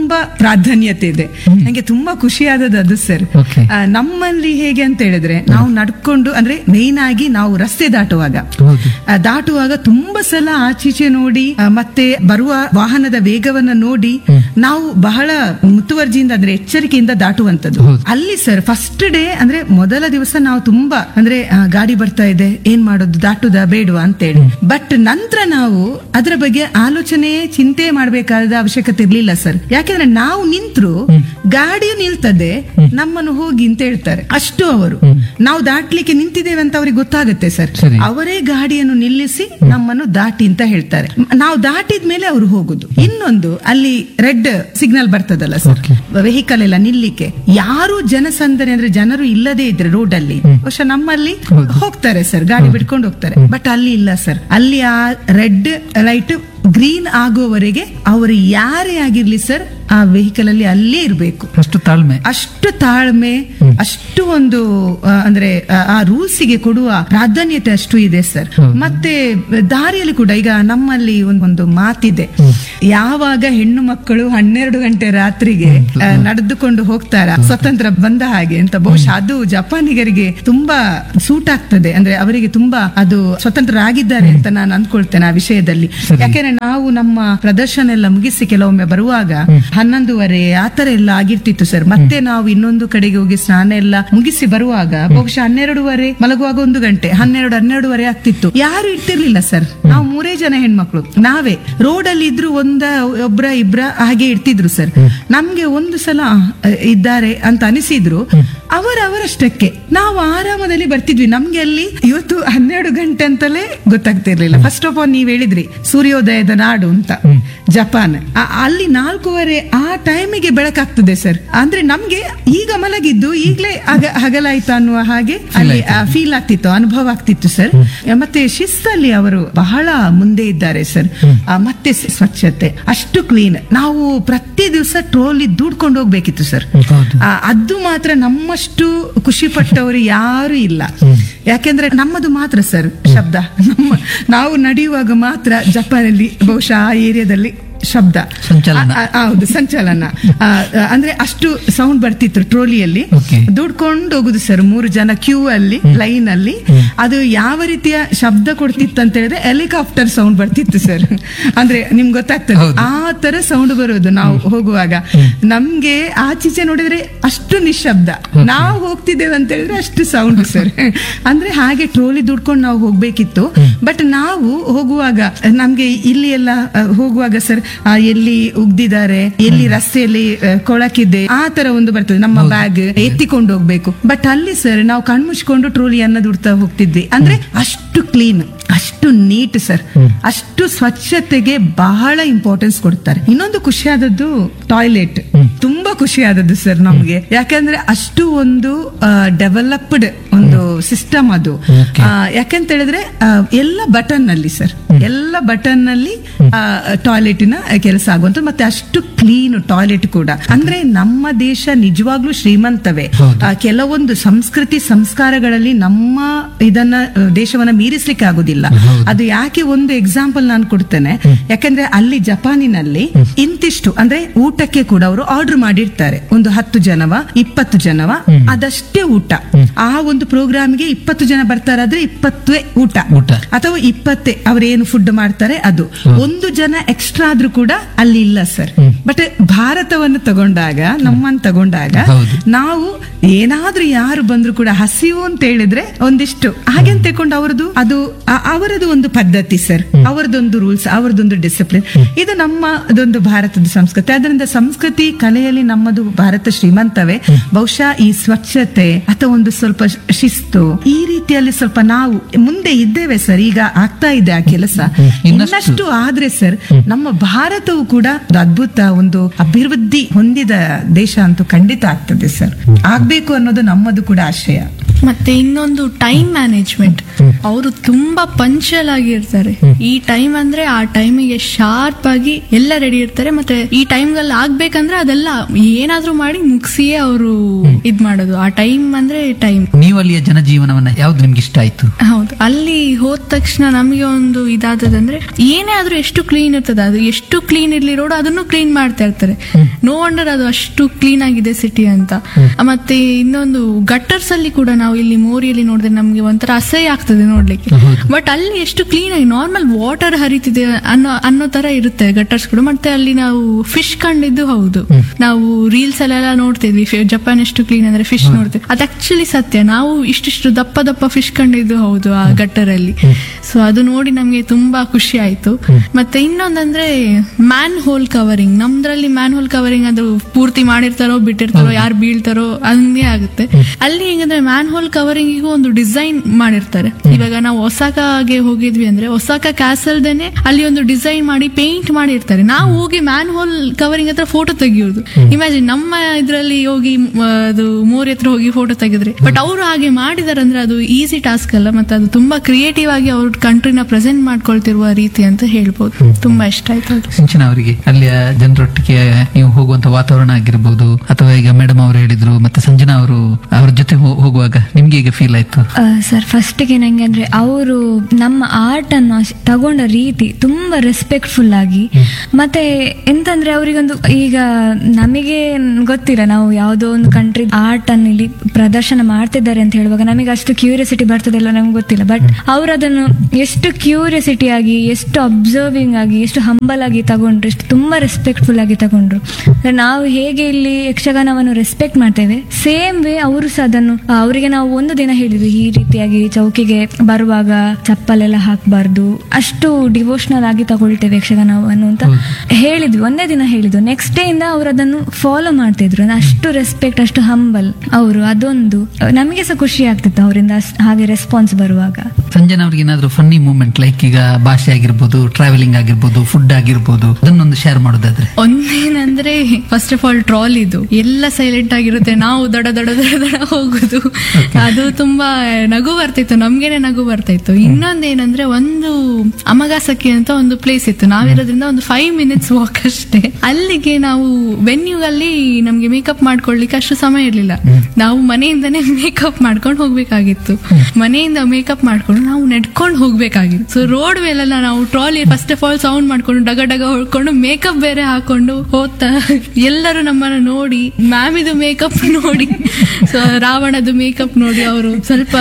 ತುಂಬಾ ಪ್ರಾಧಾನ್ಯತೆ ಇದೆ ನಂಗೆ ತುಂಬಾ ಖುಷಿಯಾದದ್ದು ಅದು ಸರ್ Okay. ಆ, ನಮ್ಮಲ್ಲಿ ಹೇಗೆ ಅಂತ ಹೇಳಿದ್ರೆ ನಾವು ನಡ್ಕೊಂಡು ಅಂದ್ರೆ ಮೇನ್ ಆಗಿ ನಾವು ರಸ್ತೆ ದಾಟುವಾಗ ಹೌದು ಆ, ದಾಟುವಾಗ ತುಂಬಾ ಸಲ ಆಚೀಚೆ ನೋಡಿ ಆ, ಮತ್ತೆ ಬರುವ ವಾಹನದ ವೇಗವನ್ನ ನೋಡಿ ನಾವು ಬಹಳ ಮುತುವರ್ಜಿಯಿಂದ ಅಂದ್ರೆ ಎಚ್ಚರಿಕೆಯಿಂದ ದಾಟುವಂತದ್ದು ಹೌದು. ಅಲ್ಲಿ ಸರ್ ಫಸ್ಟ್ ಡೇ ಅಂದ್ರೆ ಮೊದಲ ದಿವಸ ನಾವು ತುಂಬಾ ಅಂದ್ರೆ ಆ, ಗಾಡಿ ಬರ್ತಾ ಇದೆ ಏನ್ ಮಾಡೋದು ದಾಟುದ ಬೇಡವಾ ಅಂತೇಳಿ ಬಟ್ ನಂತರ ನಾವು ಅದರ ಬಗ್ಗೆ ಆಲೋಚನೆ ಚಿಂತೆ ಮಾಡಬೇಕಾದ ಅವಶ್ಯಕತೆ ಇರ್ಲಿಲ್ಲ ಸರ್ ಯಾಕೆಂದ್ರೆ ನಾವು ನಿಂತ್ರು ಗಾಡಿಯು ನಿಲ್ತದೆ ನಮ್ಮನ್ನು ಹೋಗಿ ಅಂತ ಹೇಳ್ತಾರೆ ಅಷ್ಟು ಅವರು ನಾವು ದಾಟ್ಲಿಕ್ಕೆ ನಿಂತಿದ್ದೇವೆ ಅಂತ ಅವ್ರಿಗೆ ಗೊತ್ತಾಗುತ್ತೆ ಸರ್ ಸರಿ. ಅವರೇ ಗಾಡಿಯನ್ನು ನಿಲ್ಲಿಸಿ ನಮ್ಮನ್ನು ದಾಟಿ ಅಂತ ಹೇಳ್ತಾರೆ ನಾವು ದಾಟಿದ ಮೇಲೆ ಅವರು ಹೋಗುದು ಇನ್ನೊಂದು ಅಲ್ಲಿ ರೆಡ್ ಸಿಗ್ನಲ್ ಬರ್ತದಲ್ಲ ಸರ್ Okay. ವೆಹಿಕಲ್ ಎಲ್ಲ ನಿಲ್ಲಿಕ್ಕೆ ಯಾರು ಜನಸಂದಣಿ ಅಂದ್ರೆ ಜನರು ಇಲ್ಲದೇ ಇದ್ರೆ ರೋಡ್ ಅಲ್ಲಿ ಬಹುಶಃ ನಮ್ಮಲ್ಲಿ ಹೌದು. ಹೋಗ್ತಾರೆ ಸರ್ ಗಾಡಿ ಬಿಡ್ಕೊಂಡು ಹೋಗ್ತಾರೆ ಬಟ್ ಅಲ್ಲಿ ಇಲ್ಲ ಸರ್ ಅಲ್ಲಿ ಆ ರೆಡ್ ಲೈಟ್ ಗ್ರೀನ್ ಆಗುವವರೆಗೆ ಅವರು ಯಾರೇ ಆಗಿರ್ಲಿ ಸರ್ ಆ ವೆಹಿಕಲ್ ಅಲ್ಲಿ ಅಲ್ಲೇ ಇರಬೇಕು ಅಷ್ಟು ತಾಳ್ಮೆ ಅಷ್ಟು ತಾಳ್ಮೆ ಅಷ್ಟು ಒಂದು ಆ, ಅಂದ್ರೆ ಆ- ಆ ರೂಲ್ಸ್ ಗೆ ಕೊಡುವ ಪ್ರಾಧಾನ್ಯತೆ ಅಷ್ಟು ಇದೆ ಸರ್ ಹೌದು. ಮತ್ತೆ ದಾರಿಯಲ್ಲಿ ಕೂಡ ಈಗ ನಮ್ಮಲ್ಲಿ ಒಂದ್- ಒಂದು ಮಾತಿದೆ ಯಾವಾಗ ಹೆಣ್ಣು ಮಕ್ಕಳು ಹನ್ನೆರಡು ಗಂಟೆ ರಾತ್ರಿಗೆ ಆ, ನಡೆದುಕೊಂಡು ಹೋಗ್ತಾರ ಸ್ವತಂತ್ರ ಬಂದ ಹಾಗೆ ಅಂತ ಬಹುಶಃ ಅದು ಜಪಾನಿಗರಿಗೆ ತುಂಬಾ ಸೂಟ್ ಆಗ್ತದೆ ಅಂದ್ರೆ ಅವರಿಗೆ ತುಂಬಾ ಅದು ಸ್ವತಂತ್ರರಾಗಿದ್ದಾರೆ ಅಂತ ನಾನು ಅಂದ್ಕೊಳ್ತೇನೆ ಆ ವಿಷಯದಲ್ಲಿ ಸರಿ. ಯಾಕೆಂದ್ರೆ ನಾವು ನಮ್ಮ ಪ್ರದರ್ಶನ ಎಲ್ಲ ಮುಗಿಸಿ ಕೆಲವೊಮ್ಮೆ ಬರುವಾಗ ಹನ್ನೊಂದುವರೆ ಆತರ ಎಲ್ಲ ಆಗಿರ್ತಿತ್ತು ಸರ್ ಮತ್ತೆ ನಾವು ಇನ್ನೊಂದು ಕಡೆಗೆ ಹೋಗಿ ಸ್ನಾನ ಎಲ್ಲ ಮುಗಿಸಿ ಬರುವಾಗ ಬಹುಶಃ ಹನ್ನೆರಡುವರೆ ಮಲಗುವಾಗ ಒಂದು ಗಂಟೆ ಹನ್ನೆರಡು ಹನ್ನೆರಡುವರೆ ಆಗ್ತಿತ್ತು ಯಾರು ಇರ್ತಿರ್ಲಿಲ್ಲ ಸರ್ ನಾವು ಮೂರೇ ಜನ ಹೆಣ್ಮಕ್ಳು ನಾವೇ ರೋಡ್ ಅಲ್ಲಿ ಇದ್ರು ಒಂದ ಒಬ್ರ ಇಬ್ರ ಹಾಗೆ ಇರ್ತಿದ್ರು ಸರ್ ನಮ್ಗೆ ಒಂದು ಸಲ ಅಹ್, ಇದ್ದಾರೆ ಅಂತ ಅನಿಸಿದ್ರು ಅವರವರಷ್ಟಕ್ಕೆ ನಾವು ಆರಾಮದಲ್ಲಿ ಬರ್ತಿದ್ವಿ ನಮ್ಗೆ ಅಲ್ಲಿ ಇವತ್ತು ಹನ್ನೆರಡು ಗಂಟೆ ಅಂತಲೇ ಗೊತ್ತಾಗ್ತಿರ್ಲಿಲ್ಲ ಫಸ್ಟ್ ಆಫ್ ಆಲ್ ನೀವ್ ಹೇಳಿದ್ರಿ ಸೂರ್ಯೋದಯದ ನಾಡು ಅಂತ ಜಪಾನ್ ಆ- ಅಲ್ಲಿ ನಾಲ್ಕೂವರೆ ಆ ಟೈಮಿಗೆ ಬೆಳಕಾಗ್ತದೆ ಸರ್ ಅಂದ್ರೆ ನಮ್ಗೆ ಈಗ ಮಲಗಿದ್ದು ಈಗ್ಲೇ ಹಗ- ಹಗಲಾಯ್ತು ಅನ್ನುವ ಹಾಗೆ ಅಲ್ಲಿ ಫೀಲ್ ಆಗ್ತಿತ್ತು ಅನುಭವ ಆಗ್ತಿತ್ತು ಸರ್ ಮತ್ತೆ ಶಿಸ್ತಲ್ಲಿ ಅವರು ಬಹಳ ಮುಂದೆ ಇದ್ದಾರೆ ಸರ್ ಆ, ಮತ್ತೆ ಸ- ಸ್ವಚ್ಛತೆ ಅಷ್ಟು ಕ್ಲೀನ್ ನಾವು ಪ್ರತಿ ದಿವಸ ಟ್ರೋಲಿ ದೂಡ್ಕೊಂಡು ಹೋಗ್ಬೇಕಿತ್ತು ಸರ್ ಹೌದು ಆ, ಅದು ಮಾತ್ರ ನಮ್ಮಷ್ಟು ಖುಷಿ ಪಟ್ಟವರು ಯಾರು ಇಲ್ಲ ಯಾಕೆಂದ್ರೆ ನಮ್ಮದು ಮಾತ್ರ ಸರ್ ಶಬ್ದ ನಮ್ಮ ನಾವು ನಡೆಯುವಾಗ ಮಾತ್ರ ಜಪಾನಲ್ಲಿ ಬಹುಶಃ ಆ ಏರಿಯಾದಲ್ಲಿ ಶಬ್ದ ಸಂಚಲನ. ಆ- ಆ- ಹೌದು ಸಂಚಲನ ಆ, ಆ, ಅಂದ್ರೆ ಅಷ್ಟು ಸೌಂಡ್ ಬರ್ತಿತ್ತು ಟ್ರೋಲಿಯಲ್ಲಿ Okay. ದುಡ್ಕೊಂಡು ಹೋಗುದು ಸರ್ ಮೂರು ಜನ ಕ್ಯೂ ಅಲ್ಲಿ ಲೈನ್ ಅಲ್ಲಿ ಅದು ಯಾವ ರೀತಿಯ ಶಬ್ದ ಕೊಡ್ತಿತ್ತು ಅಂತ ಹೇಳಿದ್ರೆ ಹೆಲಿಕಾಪ್ಟರ್ ಸೌಂಡ್ ಬರ್ತಿತ್ತು ಸರ್ ಅಂದ್ರೆ ನಿಮ್ಗೆ ಗೊತ್ತಾಗ್ತದೆ ಹೌದು. ಆ ತರ ಸೌಂಡ್ ಬರೋದು ನಾವು ಹೋಗುವಾಗ ನಮ್ಗೆ ಆಚೀಚೆ ನೋಡಿದ್ರೆ ಅಷ್ಟು ನಿಶಬ್ದ ನಾವು ಹೋಗ್ತಿದ್ದೇವೆ ಅಂತ ಹೇಳಿದ್ರೆ ಅಷ್ಟು ಸೌಂಡ್ ಸರ್ ಅಂದ್ರೆ ಹಾಗೆ ಟ್ರೋಲಿ ದುಡ್ಕೊಂಡು ನಾವು ಹೋಗ್ಬೇಕಿತ್ತು ಬಟ್ ನಾವು ಹೋಗುವಾಗ ನಮ್ಗೆ ಇಲ್ಲಿ ಎಲ್ಲ ಆ, ಹೋಗುವಾಗ ಸರ್ ಆ, ಎಲ್ಲಿ ಉಗ್ದಿದ್ದಾರೆ ಎಲ್ಲಿ ರಸ್ತೆಯಲ್ಲಿ ಆ, ಕೊಳಕಿದೆ ಆ ತರ ಒಂದು ಬರ್ತದೆ ನಮ್ಮ ಬ್ಯಾಗ್ ಎತ್ತಿಕೊಂಡು ಹೋಗ್ಬೇಕು ಬಟ್ ಅಲ್ಲಿ ಸರ್ ನಾವು ಕಣ್ಮುಚ್ಕೊಂಡು ಟ್ರೋಲಿಯನ್ನ ದುಡ್ತಾ ಹೋಗ್ತಿದ್ವಿ ಅಂದ್ರೆ ಅಷ್ಟು ಕ್ಲೀನ್ ಅಷ್ಟು ನೀಟ್ ಸರ್ ಅಷ್ಟು ಸ್ವಚ್ಛತೆಗೆ ಬಹಳ ಇಂಪಾರ್ಟೆನ್ಸ್ ಕೊಡ್ತಾರೆ ಇನ್ನೊಂದು ಖುಷಿಯಾದದ್ದು ಟಾಯ್ಲೆಟ್ ತುಂಬಾ ಖುಷಿಯಾದದ್ದು ಸರ್ ನಮ್ಗೆ ಯಾಕಂದ್ರೆ ಅಷ್ಟು ಒಂದು ಡೆವಲಪ್ಡ್ ಒಂದು ಸಿಸ್ಟಮ್ ಅದು Okay. ಆ, ಯಾಕಂತ ಹೇಳಿದ್ರೆ ಆ, ಎಲ್ಲ ಬಟನ್ ನಲ್ಲಿ ಸರ್ ಎಲ್ಲ ಬಟನ್ ನಲ್ಲಿ ಟಾಯ್ಲೆಟಿನ ಕೆಲಸ ಆಗುವಂತ ಮತ್ತೆ ಅಷ್ಟು ಕ್ಲೀನ್ ಟಾಯ್ಲೆಟ್ ಕೂಡ ಅಂದ್ರೆ ನಮ್ಮ ದೇಶ ನಿಜವಾಗ್ಲೂ ಶ್ರೀಮಂತವೇ ಹೌದು. ಆ, ಕೆಲವೊಂದು ಸಂಸ್ಕೃತಿ ಸಂಸ್ಕಾರಗಳಲ್ಲಿ ನಮ್ಮ ಇದನ್ನ ಆ, ದೇಶವನ್ನ ಮೀರಿಸ್ಲಿಕ್ಕೆ ಆಗುದಿಲ್ಲ ಹೌದು. ಅದು ಯಾಕೆ ಒಂದು ಎಕ್ಸಾಂಪಲ್ ನಾನು ಕೊಡ್ತೇನೆ ಯಾಕಂದ್ರೆ ಅಲ್ಲಿ ಜಪಾನಿನಲ್ಲಿ ಇಂತಿಷ್ಟು ಅಂದ್ರೆ ಊಟಕ್ಕೆ ಕೂಡ ಅವರು ಆರ್ಡರ್ ಮಾಡಿರ್ತಾರೆ ಒಂದು ಹತ್ತು ಜನವ ಇಪ್ಪತ್ತು ಜನವ ಅದಷ್ಟೇ ಊಟ ಆ ಒಂದು ಪ್ರೋಗ್ರಾಮ್ಗೆ ಇಪ್ಪತ್ತು ಜನ ಬರ್ತಾರಾದ್ರೆ ಇಪ್ಪತ್ತೇ ಊಟ ಊಟ. ಅಥವಾ ಇಪ್ಪತ್ತೇ ಅವ್ರೇನು ಫುಡ್ ಮಾಡ್ತಾರೆ ಅದು ಒಂದು ಜನ ಎಕ್ಸ್ಟ್ರಾ ಆದ್ರೂ ಕೂಡ ಅಲ್ಲಿ ಇಲ್ಲ ಸರ್ ಬಟ್ ಭಾರತವನ್ನು ತಗೊಂಡಾಗ ನಮ್ಮನ್ನು ತಗೊಂಡಾಗ ಹೌದು. ನಾವು ಏನಾದ್ರೂ ಯಾರು ಬಂದ್ರು ಕೂಡ ಹಸಿವು ಅಂತ ಹೇಳಿದ್ರೆ ಒಂದಿಷ್ಟು ಹಾಗೆ ಅಂತ ತಿಳ್ಕೊಂಡು ಅವರದು ಅದು ಆ- ಅವರದು ಒಂದು ಪದ್ಧತಿ ಸರ್ ಅವರದೊಂದು ರೂಲ್ಸ್ ಅವರದೊಂದು ಡಿಸಿಪ್ಲಿನ್ ಇದು ನಮ್ಮ ಅದೊಂದು ಭಾರತದ ಸಂಸ್ಕೃತಿ ಅದರಿಂದ ಸಂಸ್ಕೃತಿ ಕಲೆಯಲ್ಲಿ ನಮ್ಮದು ಭಾರತ ಶ್ರೀಮಂತವೇ ಬಹುಶಃ ಈ ಸ್ವಚ್ಛತೆ ಅಥವಾ ಒಂದು ಸ್ವಲ್ಪ ಶ್- ಶಿಸ್ತು ಈ ರೀತಿಯಲ್ಲಿ ಸ್ವಲ್ಪ ನಾವು ಮುಂದೆ ಇದ್ದೇವೆ ಸರ್ ಈಗ ಆಗ್ತಾ ಇದೆ ಆ ಕೆಲಸ ಇನ್ನಷ್ಟು. ಇನ್ನಷ್ಟು ಆದ್ರೆ ಸರ್ ನಮ್ಮ ಭಾರತವು ಕೂಡ ಒಂದು ಅದ್ಭುತ ಒಂದು ಅಭಿವೃದ್ಧಿ ಹೊಂದಿದ ದೇಶ ಅಂತೂ ಖಂಡಿತ ಆಗ್ತದೆ ಸರ್ ಆಗ್ಬೇಕು ಅನ್ನೋದು ನಮ್ಮದು ಕೂಡ ಆಶಯ ಮತ್ತೆ ಇನ್ನೊಂದು ಟೈಮ್ ಮ್ಯಾನೇಜ್ಮೆಂಟ್ ಅವರು ತುಂಬಾ ಪಂಚಲ್ ಆಗಿರ್ತಾರೆ ಈ ಟೈಮ್ ಅಂದ್ರೆ ಆ ಟೈಮಿಗೆ ಶಾರ್ಪ್ ಆಗಿ ಎಲ್ಲ ರೆಡಿ ಇರ್ತಾರೆ ಮತ್ತೆ ಈ ಟೈಮ್ಗಳಲ್ಲಿ ಆಗ್ಬೇಕಂದ್ರೆ ಅದೆಲ್ಲ ಏನಾದ್ರೂ ಮಾಡಿ ಮುಗಿಸಿಯೇ ಅವರು ಇದ್ ಮಾಡೋದು ಆ ಟೈಮ್ ಅಂದ್ರೆ ಟೈಮ್ ನೀವು ಅಲ್ಲಿಯ ಜನಜೀವನವನ್ನ ಯಾವ್ದು ನಿಮ್ಗೆ ಇಷ್ಟ ಆಯ್ತು ಹೌದು ಅಲ್ಲಿ ಹೋದ ತಕ್ಷಣ ನಮಗೆ ಒಂದು ಇದಾದದಂದ್ರೆ ಏನೇ ಆದ್ರೂ ಎಷ್ಟು ಕ್ಲೀನ್ ಇರ್ತದೆ ಅದು ಎಷ್ಟು ಕ್ಲೀನ್ ಇರ್ಲಿ ರೋಡ್ ಅದನ್ನು ಕ್ಲೀನ್ ಮಾಡ್ತಾ ಇರ್ತಾರೆ ನೋ ವಂಡರ್ ಅದು ಅಷ್ಟು ಕ್ಲೀನ್ ಆಗಿದೆ ಸಿಟಿ ಅಂತ ಮತ್ತೆ ಇನ್ನೊಂದು ಗಟ್ಟರ್ಸ್ ಅಲ್ಲಿ ಕೂಡ ನಾವು ಇಲ್ಲಿ ಮೋರಿಯಲ್ಲಿ ನೋಡಿದ್ರೆ ನಮ್ಗೆ ಒಂಥರ ಅಸಹ್ಯ ಆಗ್ತದೆ ನೋಡ್ಲಿಕ್ಕೆ ಬಟ್ ಅಲ್ಲಿ ಎಷ್ಟು ಕ್ಲೀನ್ ಆಗಿ ನಾರ್ಮಲ್ ವಾಟರ್ ಹರಿತಿದೆ ಅನ್ನೋ ಅನ್ನೋ ತರ ಇರುತ್ತೆ ಗಟ್ಟರ್ಸ್ ಕೂಡ ಮತ್ತೆ ಅಲ್ಲಿ ನಾವು ಫಿಶ್ ಕಂಡಿದ್ದು ಹೌದು ನಾವು ರೀಲ್ಸ್ ಅಲ್ಲೆಲ್ಲ ನೋಡ್ತಿದ್ವಿ ಫಿ- ಜಪಾನ್ ಎಷ್ಟು ಕ್ಲೀನ್ ಅಂದ್ರೆ ಫಿಶ್ ನೋಡ್ತೀವಿ ಅದು ಆಕ್ಚುಲಿ ಸತ್ಯ ನಾವು ಇಷ್ಟಿಷ್ಟು ದಪ್ಪ ದಪ್ಪ ಫಿಶ್ ಕಂಡಿದ್ದು ಹೌದು ಆ ಗಟ್ಟರಲ್ಲಿ ಸೊ ಅದು ನೋಡಿ ನಮ್ಗೆ ತುಂಬಾ ಖುಷಿ ಆಯ್ತು ಮತ್ತೆ ಇನ್ನೊಂದಂದ್ರೆ ಮ್ಯಾನ್ ಹೋಲ್ ಕವರಿಂಗ್ ನಮ್ದ್ರಲ್ಲಿ ಮ್ಯಾನ್ ಹೋಲ್ ಕವರಿಂಗ್ ಅದು ಪೂರ್ತಿ ಮಾಡಿರ್ತಾರೋ ಬಿಟ್ಟಿರ್ತಾರೋ ಯಾರು ಬೀಳ್ತಾರೋ ಹಂಗೆ ಆಗುತ್ತೆ ಅಲ್ಲಿ ಹೆಂಗಂದ್ರೆ ಮ್ಯಾನ್ ಹೋಲ್ ಕವರಿಂಗಿಗೂ ಒಂದು ಡಿಸೈನ್ ಮಾಡಿರ್ತಾರೆ ಇವಾಗ ನಾವು ಒಸಾಕಾಗೆ ಹೋಗಿದ್ವಿ ಅಂದ್ರೆ ಒಸಾಕಾ ಕ್ಯಾಸಲ್ದೇನೆ ಅಲ್ಲಿ ಒಂದು ಡಿಸೈನ್ ಮಾಡಿ ಪೇಂಟ್ ಮಾಡಿರ್ತಾರೆ ನಾವು ಹೋಗಿ ಮ್ಯಾನ್ ಹೋಲ್ ಕವರಿಂಗ್ ಹತ್ರ ಫೋಟೋ ತೆಗಿಯೋದು ಇಮ್ಯಾಜಿನ್ ನಮ್ಮ ಇದ್ರಲ್ಲಿ ಹೋಗಿ ಮ, ಅದು ಮೋರಿ ಹತ್ರ ಹೋಗಿ ಫೋಟೋ ತೆಗೆದ್ರೆ ಬಟ್ ಅವರು ಹಾಗೆ ಮಾಡಿದಾರೆ ಅಂದ್ರೆ ಅದು ಈಸಿ ಟಾಸ್ಕ್ ಅಲ್ಲ ಮತ್ತೆ ಅದು ತುಂಬಾ ಕ್ರಿಯೇಟಿವ್ ಆಗಿ ಅವ್ರ ಕಂಟ್ರಿನ ಪ್ರೆಸೆಂಟ್ ಮಾಡ್ಕೊಳ್ತಿರುವ ರೀತಿ ಅಂತ ಹೇಳ್ಬೋದು ತುಂಬಾ ಇಷ್ಟ ಆಯ್ತು ಅದು ಸಿಂಚನ ಅವರಿಗೆ ಅಲ್ಲಿಯ ಜನರೊಟ್ಟಿಗೆ ನೀವು ಹೋಗುವಂತ ವಾತಾವರಣ ಆಗಿರ್ಬೋದು ಅಥವಾ ಈಗ ಮೇಡಮ್ ಅವರು ಹೇಳಿದ್ರು ಮತ್ತೆ ಸಂಜನಾ ಅವರು ಅವ್ರ ಜೊತೆ ಹೋ- ಹೋಗುವಾಗ ನಿಮ್ಗೆ ಈಗ ಫೀಲ್ ಆಯ್ತು ಸರ್ ಫಸ್ಟಿಗೆ ನಂಗೆ ಅಂದ್ರೆ ಅವರು ನಮ್ಮ ಆರ್ಟ್ ಅನ್ನು ಅಶ್- ತಗೊಂಡ ರೀತಿ ತುಂಬಾ ರೆಸ್ಪೆಕ್ಟ್ಫುಲ್ ಆಗಿ ಮತ್ತೆ ಎಂತಂದ್ರೆ ಅವರಿಗೊಂದು ಈಗ ನಮಗೆ ಗೊತ್ತಿಲ್ಲ ನಾವು ಯಾವುದೋ ಒಂದು ಕಂಟ್ರಿ ಆರ್ಟ್ ಅನ್ನು ಇಲ್ಲಿ ಪ್ರದರ್ಶನ ಮಾಡ್ತಿದ್ದಾರೆ ಅಂತ ಹೇಳುವಾಗ ನಮಗೆ ಅಷ್ಟು ಕ್ಯೂರಿಯಾಸಿಟಿ ಬರ್ತದಲ್ಲ ನಮ್ಗೆ ಗೊತ್ತಿಲ್ಲ ಬಟ್ ಅವರು ಅದನ್ನು ಎಷ್ಟು ಕ್ಯೂರಿಯಾಸಿಟಿ ಆಗಿ ಎಷ್ಟು ಅಬ್ಸರ್ವಿಂಗ್ ಆಗಿ ಎಷ್ಟು ಹಂಬಲ್ ಆಗಿ ತಗೊಂಡ್ರು ಎಷ್ಟು ತುಂಬಾ ರೆಸ್ಪೆಕ್ಟ್ಫುಲ್ ಆಗಿ ತಗೊಂಡ್ರು ಅಂದ್ರೆ ನಾವು ಹೇಗೆ ಇಲ್ಲಿ ಯಕ್ಷಗಾನವನ್ನು ರೆಸ್ಪೆಕ್ಟ್ ಮಾಡ್ತೇವೆ ಸೇಮ್ ವೇ ಅವರು ಸಹ ಅದನ್ನು ಆ, ಅವರಿಗೆ ನಾವು ಒಂದು ದಿನ ಹೇಳಿದ್ವಿ ಈ ರೀತಿಯಾಗಿ ಚೌಕಿಗೆ ಬರುವಾಗ ಚಪ್ಪಲೆಲ್ಲ ಹಾಕಬಾರ್ದು ಅಷ್ಟು ಡಿವೋಷನಲ್ ಆಗಿ ತಗೊಳ್ತೇವೆ ಯಕ್ಷಗಾನವನ್ನು ಅಂತ ಹೇಳಿದ್ವಿ ಒಂದೇ ದಿನ ಹೇಳಿದ್ವಿ ನೆಕ್ಸ್ಟ್ ಡೇ ಇಂದ ಅವರು ಅದನ್ನು ಫಾಲೋ ಮಾಡ್ತಿದ್ರು ಅಂದ್ರೆ ಅಷ್ಟು ರೆಸ್ಪೆಕ್ಟ್ ಅಷ್ಟು ಹಂಬಲ್ ಅವರು ಅದೊಂದು ಆ, ನಮಗೆ ಸಹ ಖುಷಿ ಆಗ್ತಿತ್ತು ಅವರಿಂದ ಅಷ್ಟ್- ಹಾಗೆ ರೆಸ್ಪಾನ್ಸ್ ಬರುವಾಗ ಸಂಜನಾ ಅವ್ರಿಗೆ ಏನಾದ್ರು ಫನ್ನಿ ಮೂಮೆಂಟ್ ಲೈಕ್ ಈಗ ಭಾಷೆ ಆಗಿರ್ಬೋದು ಟ್ರಾವೆಲಿಂಗ್ ಆಗಿರ್ಬೋದು ಫುಡ್ ಆಗಿರ್ಬೋದು ಅದನ್ನೊಂದು ಶೇರ್ ಮಾಡೋದಾದ್ರೆ ಒಂದೇನಂದ್ರೆ ಫಸ್ಟ್ ಆಫ್ ಆಲ್ ಟ್ರಾಲ್ ಇದು ಎಲ್ಲ ಸೈಲೆಂಟ್ ಆಗಿರುತ್ತೆ ನಾವು ದಡ ದಡ ದಡ ದಡ ಹೋಗುದು ಅದು ತುಂಬಾ ನಗು ಬರ್ತಿತ್ತು ನಮ್ಗೇನೆ ನಗು ಬರ್ತಿತ್ತು ಇನ್ನೊಂದೇನಂದ್ರೆ ಒಂದು ಅಮಗಾಸಕ್ಕೆ ಅಂತ ಒಂದು ಪ್ಲೇಸ್ ಇತ್ತು ನಾವಿರೋದ್ರಿಂದ ಒಂದು ಫೈವ್ ಮಿನಿಟ್ಸ್ ವಾಕ್ ಅಷ್ಟೇ ಅಲ್ಲಿಗೆ ನಾವು ವೆನ್ಯೂ ಅಲ್ಲಿ ನಮ್ಗೆ ಮೇಕಪ್ ಮಾಡ್ಕೊಳ್ಲಿಕ್ಕೆ ಅಷ್ಟು ಸಮಯ ಇರ್ಲಿಲ್ಲ ನಾವು ಮನೆಯಿಂದನೇ ಮೇಕಪ್ ಮಾಡ್ಕೊಂಡು ಹೋಗ್ಬೇಕಾಗಿತ್ತು ಮನೆಯಿಂದ ಮೇಕಪ್ ಮಾಡ್ಕೊಂಡು ನಾವು ನಡ್ಕೊಂಡು ಹೋಗ್ಬೇಕಾಗಿತ್ತು ಸೊ ರೋಡ್ ಮೇಲೆಲ್ಲ ನಾವು trolley first of all sound ಮಾಡ್ಕೊಂಡು ಡಗ ಡಗ ಹೊಡ್ಕೊಂಡು ಮೇಕಪ್ ಬೇರೆ ಹಾಕೊಂಡು ಹೋಗ್ತಾ ಎಲ್ಲರೂ ನಮ್ಮನ್ನ ನೋಡಿ ಮ್ಯಾಮ್ ಇದು ಮೇಕಪ್ ನೋಡಿ ಸೊ ರಾವಣದು ಮೇಕಪ್ ನೋಡಿ ಅವರು ಸ್ವಲ್ಪ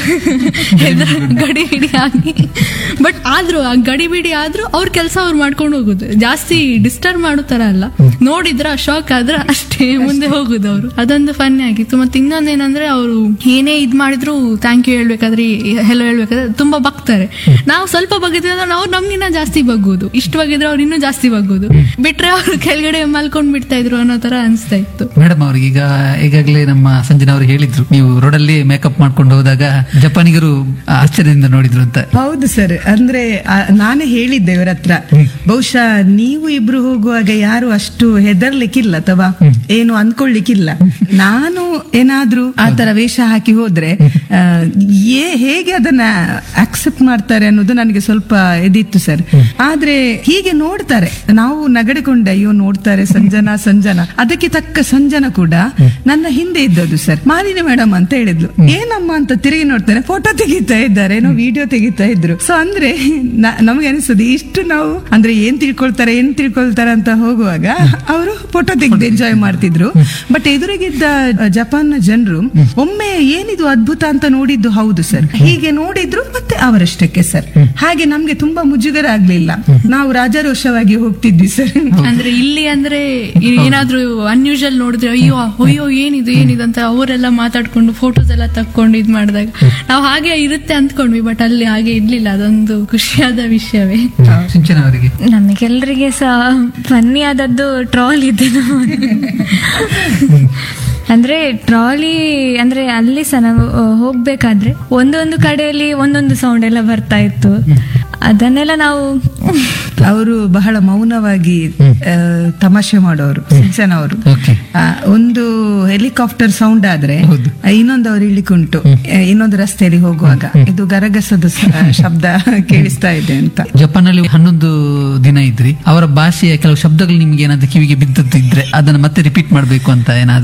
ಹೆದ್ರ- ಗಡಿಬಿಡಿ ಆಗಿ ಬಟ್ ಆದ್ರೂ ಆ ಗಡಿಬಿಡಿ ಆದ್ರೂ ಅವ್ರ ಕೆಲಸ ಅವ್ರು ಮಾಡ್ಕೊಂಡು ಹೋಗುದು ಜಾಸ್ತಿ ಡಿಸ್ಟರ್ಬ್ ಮಾಡೋ ತರ ಅಲ್ಲ ನೋಡಿದ್ರ ಶಾಕ್ ಆದ್ರ ಅಷ್ಟೇ ಮುಂದೆ ಹೋಗುದು ಅವರು ಅದೊಂದು ಫನ್ ಆಗಿತ್ತು ಮತ್ತೆ ಇನ್ನೊಂದೇನಂದ್ರೆ ಅವರು ಏನೇ ಇದ್ ಮಾಡಿದ್ರು ಥ್ಯಾಂಕ್ ಯು ಹೇಳ್ಬೇಕಾದ್ರೆ ಹೆಲೋ ಹೇಳ್ಬೇಕಾದ್ರೆ ತುಂಬಾ ಬಗ್ತಾರೆ ನಾವು ಸ್ವಲ್ಪ ಬಗ್ಗಿದ್ರೆ ಅವ್ರು ನಮ್ಗಿನ್ನ ಜಾಸ್ತಿ ಬಗ್ಗುದು ಇಷ್ಟು ಬಗ್ಗಿದ್ರೆ ಅವ್ರು ಇನ್ನೂ ಜಾಸ್ತಿ ಬಗ್ಗುದು ಬಿಟ್ರೆ ಅವ್ರು ಕೆಳಗಡೆ ಮಲ್ಕೊಂಡ್ ಬಿಡ್ತಾ ಇದ್ರು ಅನ್ನೋ ತರ ಅನ್ಸ್ತಾ ಇತ್ತು ಮೇಡಮ್ ಅವ್ರಿಗೆ ಈಗ ಈಗಾಗಲೇ ನಮ್ಮ ಸಂಜನಾ ಅವರು ಹೇಳಿದ್ರು ನೀವು ರೋಡಲ್ಲಿ ಮೇಕಪ್ ಮಾಡ್ಕೊಂಡು ಹೋದಾಗ ಜಪಾನಿಗರು ಆಶ್ಚರ್ಯದಿಂದ ನೋಡಿದ್ರು ಅಂತ ಹೌದು ಸರ್ ಅಂದ್ರೆ ಆ, ನಾನೇ ಹೇಳಿದ್ದೆ ಇವರ ಹತ್ರ ಬಹುಶಃ ನೀವು ಇಬ್ರು ಹೋಗುವಾಗ ಯಾರು ಅಷ್ಟು ಹೆದರ್ಲಿಕ್ಕಿಲ್ಲ ಅಥವಾ ಏನು ಅನ್ಕೊಳ್ಳಿಕ್ಕಿಲ್ಲ ನಾನು ಏನಾದ್ರೂ ಆ ತರ ವೇಷ ಹಾಕಿ ಹೋದ್ರೆ ಆ, ಏ ಹೇಗೆ ಅದನ್ನ ಅಕ್ಸೆಪ್ಟ್ ಮಾಡ್ತಾರೆ ಅನ್ನೋದು ನನಗೆ ಸ್ವಲ್ಪ ಇದಿತ್ತು ಸರ್ ಆದ್ರೆ ಹೀಗೆ ನೋಡ್ತಾರೆ ನಾವು ನಗಡಿಕೊಂಡೆ ಅಯ್ಯೋ ನೋಡ್ತಾರೆ ಸಂಜನಾ ಸಂಜನಾ ಅದಕ್ಕೆ ತಕ್ಕ ಸಂಜನ ಕೂಡ ನನ್ನ ಹಿಂದೆ ಇದ್ದದ್ದು ಸರ್ ಮಾಲಿನಿ ಮೇಡಮ್ ಅಂತ ಹೇಳಿದ್ಲು ಏನಮ್ಮ ಅಂತ ತಿರುಗಿ ನೋಡ್ತಾರೆ ಫೋಟೋ ತೆಗಿತಾ ಇದ್ದಾರೆ ಏನೋ ವಿಡಿಯೋ ತೆಗಿತಾ ಇದ್ರು ಸೊ ಅಂದ್ರೆ ನ- ನಮ್ಗೆ ಅನಿಸ್ತದೆ ಇಷ್ಟು ನಾವು ಅಂದ್ರೆ ಏನ್ ತಿಳ್ಕೊಳ್ತಾರೆ ಏನ್ ತಿಳ್ಕೊಳ್ತಾರೆ ಅಂತ ಹೋಗುವಾಗ ಅವರು ಫೋಟೋ ತೆಗೆದು ಎಂಜಾಯ್ ಮಾಡ್ತಿದ್ರು ಬಟ್ ಎದುರಿಗಿದ್ದ ಜಪಾನ್ ಜನರು ಒಮ್ಮೆ ಏನಿದು ಅದ್ಭುತ ಅಂತ ನೋಡಿದ್ದು ಹೌದು ಸರ್ ಹೀಗೆ ನೋಡಿದ್ರು ಮತ್ತೆ ಅವರಷ್ಟಕ್ಕೆ ಸರ್ ಹಾಗೆ ನಮ್ಗೆ ತುಂಬಾ ಮುಜುಗರ ಆಗ್ಲಿಲ್ಲ ನಾವು ರಾಜಾರೋಷವಾಗಿ ಹೋಗ್ತಿದ್ವಿ ಸರ್ ಅಂದ್ರೆ ಇಲ್ಲಿ ಅಂದ್ರೆ ಏನಾದ್ರೂ ಅನ್ಯೂಶಲ್ ನೋಡಿದ್ರೆ ಅಯ್ಯೋ ಅಯ್ಯೋ ಏನಿದು ಏನಿದು ಅಂತ ಅವರೆಲ್ಲ ಮಾತಾಡ್ಕೊಂಡು ಫೋಟೋಸ್ ಎಲ್ಲ ತಕ್ಕೊಂಡು ಇದ್ ಮಾಡಿದಾಗ ನಾವು ಹಾಗೆ ಇರುತ್ತೆ ಅಂದ್ಕೊಂಡ್ವಿ ಬಟ್ ಅಲ್ಲಿ ಹಾಗೆ ಇರ್ಲಿಲ್ಲ ಅದೊಂದು ಖುಷಿಯಾದ ವಿಷಯವೇ ಸಿಂಚನ ಅವರಿಗೆ ನಮಗೆಲ್ಲರಿಗೆ ಸಹ ಫನ್ನಿ ಆದದ್ದು ಟ್ರಾಲ್ ಇದೆ ಅಂದ್ರೆ ಟ್ರಾಲಿ ಅಂದ್ರೆ ಅಲ್ಲಿ ಸಹ ನಾವು ಆ, ಹೋಗ್ಬೇಕಾದ್ರೆ ಒಂದೊಂದು ಕಡೆಯಲ್ಲಿ ಒಂದೊಂದು ಸೌಂಡ್ ಎಲ್ಲ ಬರ್ತಾ ಇತ್ತು ಅದನ್ನೆಲ್ಲ ನಾವು ಅವರು ಬಹಳ ಮೌನವಾಗಿ ಆ, ತಮಾಷೆ ಮಾಡೋರು ಸಿಂಚನ ಅವರು ಓಕೆ ಆ, ಒಂದು ಹೆಲಿಕಾಪ್ಟರ್ ಸೌಂಡ್ ಆದ್ರೆ ಹೌದು. ಆ, ಇನ್ನೊಂದು ಅವ್ರು ಇಳಿಕುಂಟು ಆ, ಇನ್ನೊಂದು ರಸ್ತೆಯಲ್ಲಿ ಹೋಗುವಾಗ ಇದು ಗರಗಸದ ಸ- ಶಬ್ದ ಕೇಳಿಸ್ತಾ ಇದೆ ಅಂತ ಜಪಾನ್ ಅಲ್ಲಿ ಹನ್ನೊಂದು ದಿನ ಇದ್ರಿ ಅವರ ಭಾಷೆಯ ಕೆಲವು ಶಬ್ದಗಳು ನಿಮ್ಗೆ ಏನಾದ್ರು ಕಿವಿಗೆ ಬಿದ್ದದ್ದು ಇದ್ರೆ ಅದನ್ನ ಮತ್ತೆ ರಿಪೀಟ್ ಮಾಡ್ಬೇಕು ಅಂತ ಏನಾದ್ರೂ ಅನಿಸಿದ್ಯಾ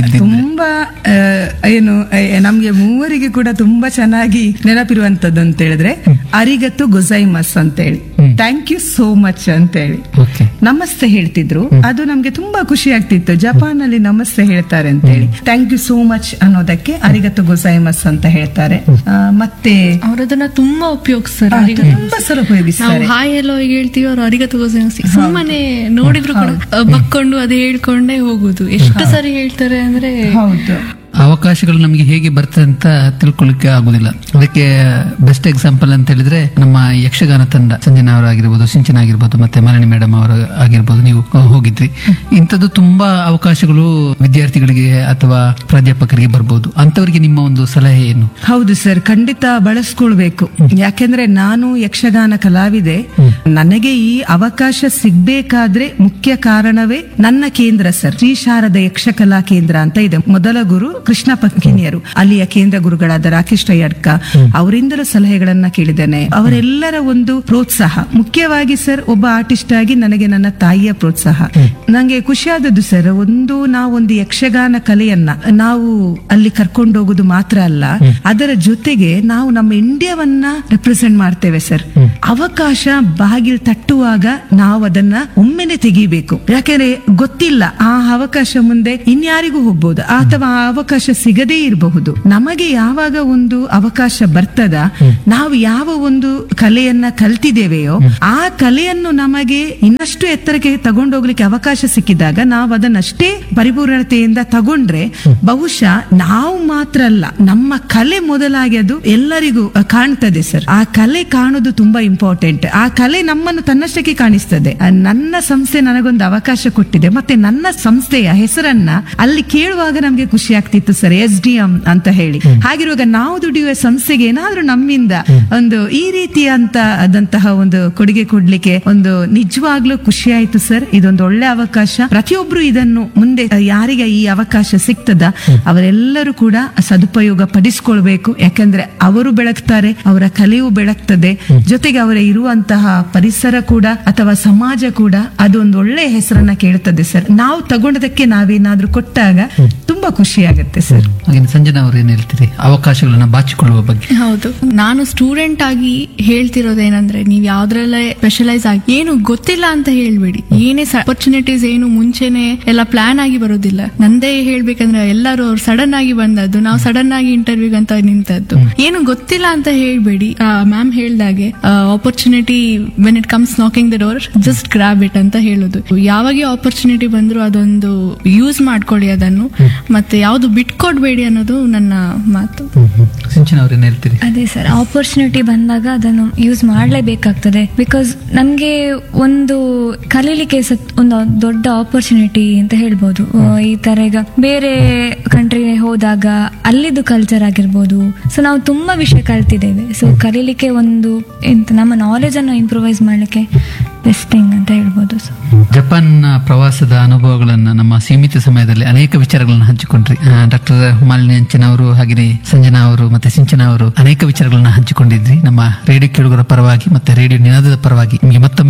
ಹೇಳಿದ್ರೆ ತುಂಬಾ ಆ, ಏನು ಆ, ನಮ್ಗೆ ಮೂವರಿಗೆ ಕೂಡ ತುಂಬಾ ಚೆನ್ನಾಗಿ ನೆನಪಿರುವಂತದ್ದು ಅಂತ ಹೇಳಿದ್ರೆ ಅರಿಗತ್ತು ಗೊಸೈಮಸ್ ಅಂತ ಹೇಳಿ ಥ್ಯಾಂಕ್ ಯು ಸೋ ಮಚ್ ಅಂತ ಹೇಳಿ ಓಕೆ ನಮಸ್ತೆ ಹೇಳ್ತಿದ್ರು ಅದು ನಮ್ಗೆ ತುಂಬಾ ಖುಷಿ ಆಗ್ತಿತ್ತು ಜಪಾನ್ ಅಲ್ಲಿ ನಮಸ್ತೆ ಹೇಳ್ತಾರೆ ಅಂತ ಹೇಳಿ ಥ್ಯಾಂಕ್ ಯು ಸೋ ಮಚ್ ಅನ್ನೋದಕ್ಕೆ ಅರಿಗತ್ತು ಗೊಸೈಮಸ್ ಅಂತ ಹೇಳ್ತಾರೆ ಆ, ಮತ್ತೆ ಅವರದನ್ನ ತುಂಬಾ ಉಪಯೋಗಿಸ್ತಾರೆ ಆ, ಅರಿಗತ್ತು. ತುಂಬಾ ಸಲ ನಾವು ಉಪಯೋಗಿಸ್ತಾರೆ ಹಾಯ್ ಎಲ್ಲೋ ಹೇಳ್ತೀವಿ ಅವ್ರು ಅರಿಗತ್ತು ಸುಮ್ಮನೆ ನೋಡಿದ್ರು ಕೂಡ ಅಹ್, ಬಕ್ಕೊಂಡು ಅದು ಹೇಳ್ಕೊಂಡೇ ಹೋಗುದು ಎಷ್ಟು ಸರಿ ಹೇಳ್ತಾರೆ ಅಂದ್ರೆ ಹೌದು ಅವಕಾಶಗಳು ನಮಗೆ ಹೇಗೆ ಬರ್ತದೆ ಅಂತ ತಿಳ್ಕೊಳ್ಳಿಕ್ಕೆ ಆಗುದಿಲ್ಲ ಅದಕ್ಕೆ ಬೆಸ್ಟ್ ಎಕ್ಸಾಂಪಲ್ ಅಂತ ಹೇಳಿದ್ರೆ ನಮ್ಮ ಯಕ್ಷಗಾನ ತಂಡ ಸಂಜನಾ ಅವರಾಗಿರ್ಬೋದು ಸಿಂಚನ ಆಗಿರ್ಬೋದು ಮತ್ತೆ ಮಾಲಿನಿ ಮೇಡಮ್ ಅವರು ಆಗಿರ್ಬೋದು ನೀವು ಹೋಗಿದ್ರಿ ಇಂಥದ್ದು ತುಂಬಾ ಅವಕಾಶಗಳು ವಿದ್ಯಾರ್ಥಿಗಳಿಗೆ ಅಥವಾ ಪ್ರಾಧ್ಯಾಪಕರಿಗೆ ಬರ್ಬೋದು ಅಂತವರಿಗೆ ನಿಮ್ಮ ಒಂದು ಸಲಹೆ ಏನು ಹೌದು ಸರ್ ಖಂಡಿತ ಬಳಸ್ಕೊಳ್ಬೇಕು ಯಾಕೆಂದ್ರೆ ನಾನು ಯಕ್ಷಗಾನ ಕಲಾವಿದೆ ನನಗೆ ಈ ಅವಕಾಶ ಸಿಗ್ಬೇಕಾದ್ರೆ ಮುಖ್ಯ ಕಾರಣವೇ ನನ್ನ ಕೇಂದ್ರ ಸರ್ ಶ್ರೀ ಶಾರದ ಯಕ್ಷಕಲಾ ಕೇಂದ್ರ ಅಂತ ಇದೆ ಮೊದಲ ಗುರು ಕೃಷ್ಣ ಪಂಕಿನಿಯರು ಅಲ್ಲಿಯ ಕೇಂದ್ರ ಗುರುಗಳಾದ ರಾಕೇಶ್ ಟಯ್ಯಡ್ಕ ಅವರಿಂದಲೂ ಸಲಹೆಗಳನ್ನ ಕೇಳಿದ್ದೇನೆ ಅವರೆಲ್ಲರ ಒಂದು ಪ್ರೋತ್ಸಾಹ ಮುಖ್ಯವಾಗಿ ಸರ್ ಒಬ್ಬ ಆರ್ಟಿಸ್ಟ್ ಆಗಿ ನನಗೆ ನನ್ನ ತಾಯಿಯ ಪ್ರೋತ್ಸಾಹ ನಂಗೆ ಖುಷಿಯಾದದ್ದು ಸರ್ ಒಂದು ನಾವೊಂದು ಯಕ್ಷಗಾನ ಕಲೆಯನ್ನ ನಾವು ಅಲ್ಲಿ ಕರ್ಕೊಂಡು ಹೋಗುದು ಮಾತ್ರ ಅಲ್ಲ ಅದರ ಜೊತೆಗೆ ನಾವು ನಮ್ಮ ಇಂಡಿಯಾವನ್ನ ರೆಪ್ರೆಸೆಂಟ್ ಮಾಡ್ತೇವೆ ಸರ್ ಅವಕಾಶ ಬಾಗಿಲು ತಟ್ಟುವಾಗ ನಾವು ಅದನ್ನ ಒಮ್ಮೆನೆ ತೆಗಿಬೇಕು ಯಾಕೆಂದ್ರೆ ಗೊತ್ತಿಲ್ಲ ಆ ಅವಕಾಶ ಮುಂದೆ ಇನ್ಯಾರಿಗೂ ಹೋಗ್ಬೋದು ಅಥವಾ ಆ ಅವಕಾಶ ಸಿಗದೇ ಇರಬಹುದು ನಮಗೆ ಯಾವಾಗ ಒಂದು ಅವಕಾಶ ಬರ್ತದ ನಾವು ಯಾವ ಒಂದು ಕಲೆಯನ್ನ ಕಲ್ತಿದ್ದೇವೆಯೋ ಆ ಕಲೆಯನ್ನು ನಮಗೆ ಇನ್ನಷ್ಟು ಎತ್ತರಕ್ಕೆ ತಗೊಂಡೋಗ್ಲಿಕ್ಕೆ ಅವಕಾಶ ಸಿಕ್ಕಿದಾಗ ನಾವು ಅದನ್ನಷ್ಟೇ ಪರಿಪೂರ್ಣತೆಯಿಂದ ತಗೊಂಡ್ರೆ ಬಹುಶಃ ನಾವು ಮಾತ್ರ ಅಲ್ಲ ನಮ್ಮ ಕಲೆ ಮೊದಲಾಗಿ ಅದು ಎಲ್ಲರಿಗೂ ಅ, ಕಾಣ್ತದೆ ಸರ್ ಆ ಕಲೆ ಕಾಣೋದು ತುಂಬಾ ಇಂಪಾರ್ಟೆಂಟ್ ಆ ಕಲೆ ನಮ್ಮನ್ನು ತನ್ನಷ್ಟಕ್ಕೆ ಕಾಣಿಸ್ತದೆ ಆ, ನನ್ನ ಸಂಸ್ಥೆ ನನಗೊಂದು ಅವಕಾಶ ಕೊಟ್ಟಿದೆ ಮತ್ತೆ ನನ್ನ ಸಂಸ್ಥೆಯ ಹೆಸರನ್ನ ಅಲ್ಲಿ ಕೇಳುವಾಗ ನಮ್ಗೆ ಖುಷಿ ಆಗ್ತಿತ್ತು ಸರ್ ಎಸ್ ಡಿ ಎಂ ಅಂತ ಹೇಳಿ ಹಾಗಿರುವಾಗ ನಾವು ದುಡಿಯುವ ಸಂಸ್ಥೆಗೆ ಏನಾದ್ರೂ ನಮ್ಮಿಂದ ಒಂದು ಈ ರೀತಿಯಂತ ಆದಂತಹ ಒಂದು ಕೊಡುಗೆ ಕೊಡ್ಲಿಕ್ಕೆ ಒಂದು ನಿಜವಾಗ್ಲೂ ಖುಷಿ ಆಯ್ತು ಸರ್ ಇದೊಂದು ಒಳ್ಳೆ ಅವಕಾಶ ಪ್ರತಿಯೊಬ್ರು ಇದನ್ನು ಮುಂದೆ ಅಹ್, ಯಾರಿಗೆ ಈ ಅವಕಾಶ ಸಿಗ್ತದ ಅವರೆಲ್ಲರೂ ಕೂಡ ಸದುಪಯೋಗ ಪಡಿಸ್ಕೊಳ್ಬೇಕು ಯಾಕಂದ್ರೆ ಅವರು ಬೆಳಗ್ತಾರೆ ಅವರ ಕಲೆಯು ಬೆಳಗ್ತದೆ ಜೊತೆಗೆ ಅವರ ಇರುವಂತಹ ಪರಿಸರ ಕೂಡ ಅಥವಾ ಸಮಾಜ ಕೂಡ ಅದೊಂದು ಒಳ್ಳೆ ಹೆಸರನ್ನ ಕೇಳ್ತದೆ ಸರ್ ನಾವು ತಗೊಂಡದಕ್ಕೆ ನಾವೇನಾದ್ರೂ ಕೊಟ್ಟಾಗ ತುಂಬಾ ಖುಷಿ ಆಗುತ್ತೆ ಸರ್ ಹಾಗೆ ಸಂಜನಾ ಅವರು ಏನ್ ಹೇಳ್ತೀರಿ ಅವಕಾಶಗಳನ್ನ ಬಾಚಿಕೊಳ್ಳುವ ಬಗ್ಗೆ ಹೌದು ನಾನು ಸ್ಟೂಡೆಂಟ್ ಆಗಿ ಹೇಳ್ತಿರೋದೇನಂದ್ರೆ ನೀವ್ ಯಾವ್ದ್ರಲ್ಲೇ ಸ್ಪೆಷಲೈಸ್ ಆಗಿ ಏನು ಗೊತ್ತಿಲ್ಲ ಅಂತ ಹೇಳ್ಬೇಡಿ ಏನೇ ಅಪರ್ಚುನಿಟೀಸ್ ಏನು ಮುಂಚೆನೆ ಎಲ್ಲ ಪ್ಲಾನ್ ಆಗಿ ಬರೋದಿಲ್ಲ ನಂದೇ ಹೇಳ್ಬೇಕಂದ್ರೆ ಎಲ್ಲರೂ ಅವ್ರು ಸಡನ್ ಆಗಿ ಬಂದದ್ದು ನಾವು ಸಡನ್ ಆಗಿ ಇಂಟರ್ವ್ಯೂ ಅಂತ ನಿಂತದ್ದು ಏನು ಗೊತ್ತಿಲ್ಲ ಅಂತ ಹೇಳ್ಬೇಡಿ ಮ್ಯಾಮ್ ಹೇಳ್ದಾಗೆ opportunity when it comes knocking the door just grab it ಅಂತ ಹೇಳೋದು ಯಾವಾಗ ಆಪರ್ಚುನಿಟಿ ಬಂದ್ರು ಅದೊಂದು ಯೂಸ್ ಮಾಡ್ಕೊಳ್ಳಿ ಅದನ್ನು ಮತ್ತೆ ಯಾವ್ದು ಬಿಟ್ಕೊಡ್ಬೇಡಿ ಅನ್ನೋದು ನನ್ನ ಮಾತು ಸಿಂಚನ ಅವ್ರು ಏನ್ ಹೇಳ್ತೀರಿ ಅದೇ ಸರ್ ಆಪರ್ಚುನಿಟಿ ಬಂದಾಗ ಅದನ್ನು ಯೂಸ್ ಮಾಡಲೇಬೇಕಾಗ್ತದೆ ಬಿಕಾಸ್ ನಮಗೆ ಒಂದು ಕಲೀಲಿಕ್ಕೆ ಸ ಒಂದು ದೊಡ್ಡ ಆಪರ್ಚುನಿಟಿ ಅಂತ ಹೇಳ್ಬೋದು ಆ, ಈ ತರ ಈಗ ಬೇರೆ ಕಂಟ್ರಿಗೆ ಹೋದಾಗ ಅಲ್ಲಿದ್ದು ಕಲ್ಚರ್ ಆಗಿರ್ಬೋದು ಸೊ ನಾವು ತುಂಬಾ ವಿಷಯ ಕಲ್ತಿದ್ದೇವೆ ಸೊ ಕಲೀಲಿಕ್ಕೆ ಒಂದು ಎಂತ ನಮ್ಮ ನಾಲೆಜ್ ಅನ್ನು ಇಂಪ್ರೂವೈಸ್ ಮಾಡಲಿಕ್ಕೆ ಬೆಸ್ಟ್ ಥಿಂಗ್ ಅಂತ ಹೇಳ್ಬೋದು ಸೊ ಜಪಾನ್ ಪ್ರವಾಸದ ಅನುಭವಗಳನ್ನ ನಮ್ಮ ಸೀಮಿತ ಸಮಯದಲ್ಲಿ ಅನೇಕ ವಿಚಾರಗಳನ್ನ ಹಂಚಿಕೊಂಡ್ರಿ ಡಾಕ್ಟರ್ ಮಾಲಿನಿ ಅಂಚನ ಅವರು ಹಾಗೆಯೇ ಸಂಜನಾ ಅವರು ಮತ್ತೆ ಸಿಂಚನಾ ಅವರು ಅನೇಕ ವಿಚಾರಗಳನ್ನ ಹಂಚಿಕೊಂಡಿದ್ರಿ ನಮ್ಮ ರೇಡಿಯೋ ಕೇಳುಗರ ಪರವಾಗಿ ಮತ್ತೆ ರೇಡಿಯೋ ನಿನಾದದ ಪರವಾಗಿ ನಿಮಗೆ ಮತ್ತೊಮ್ಮೆ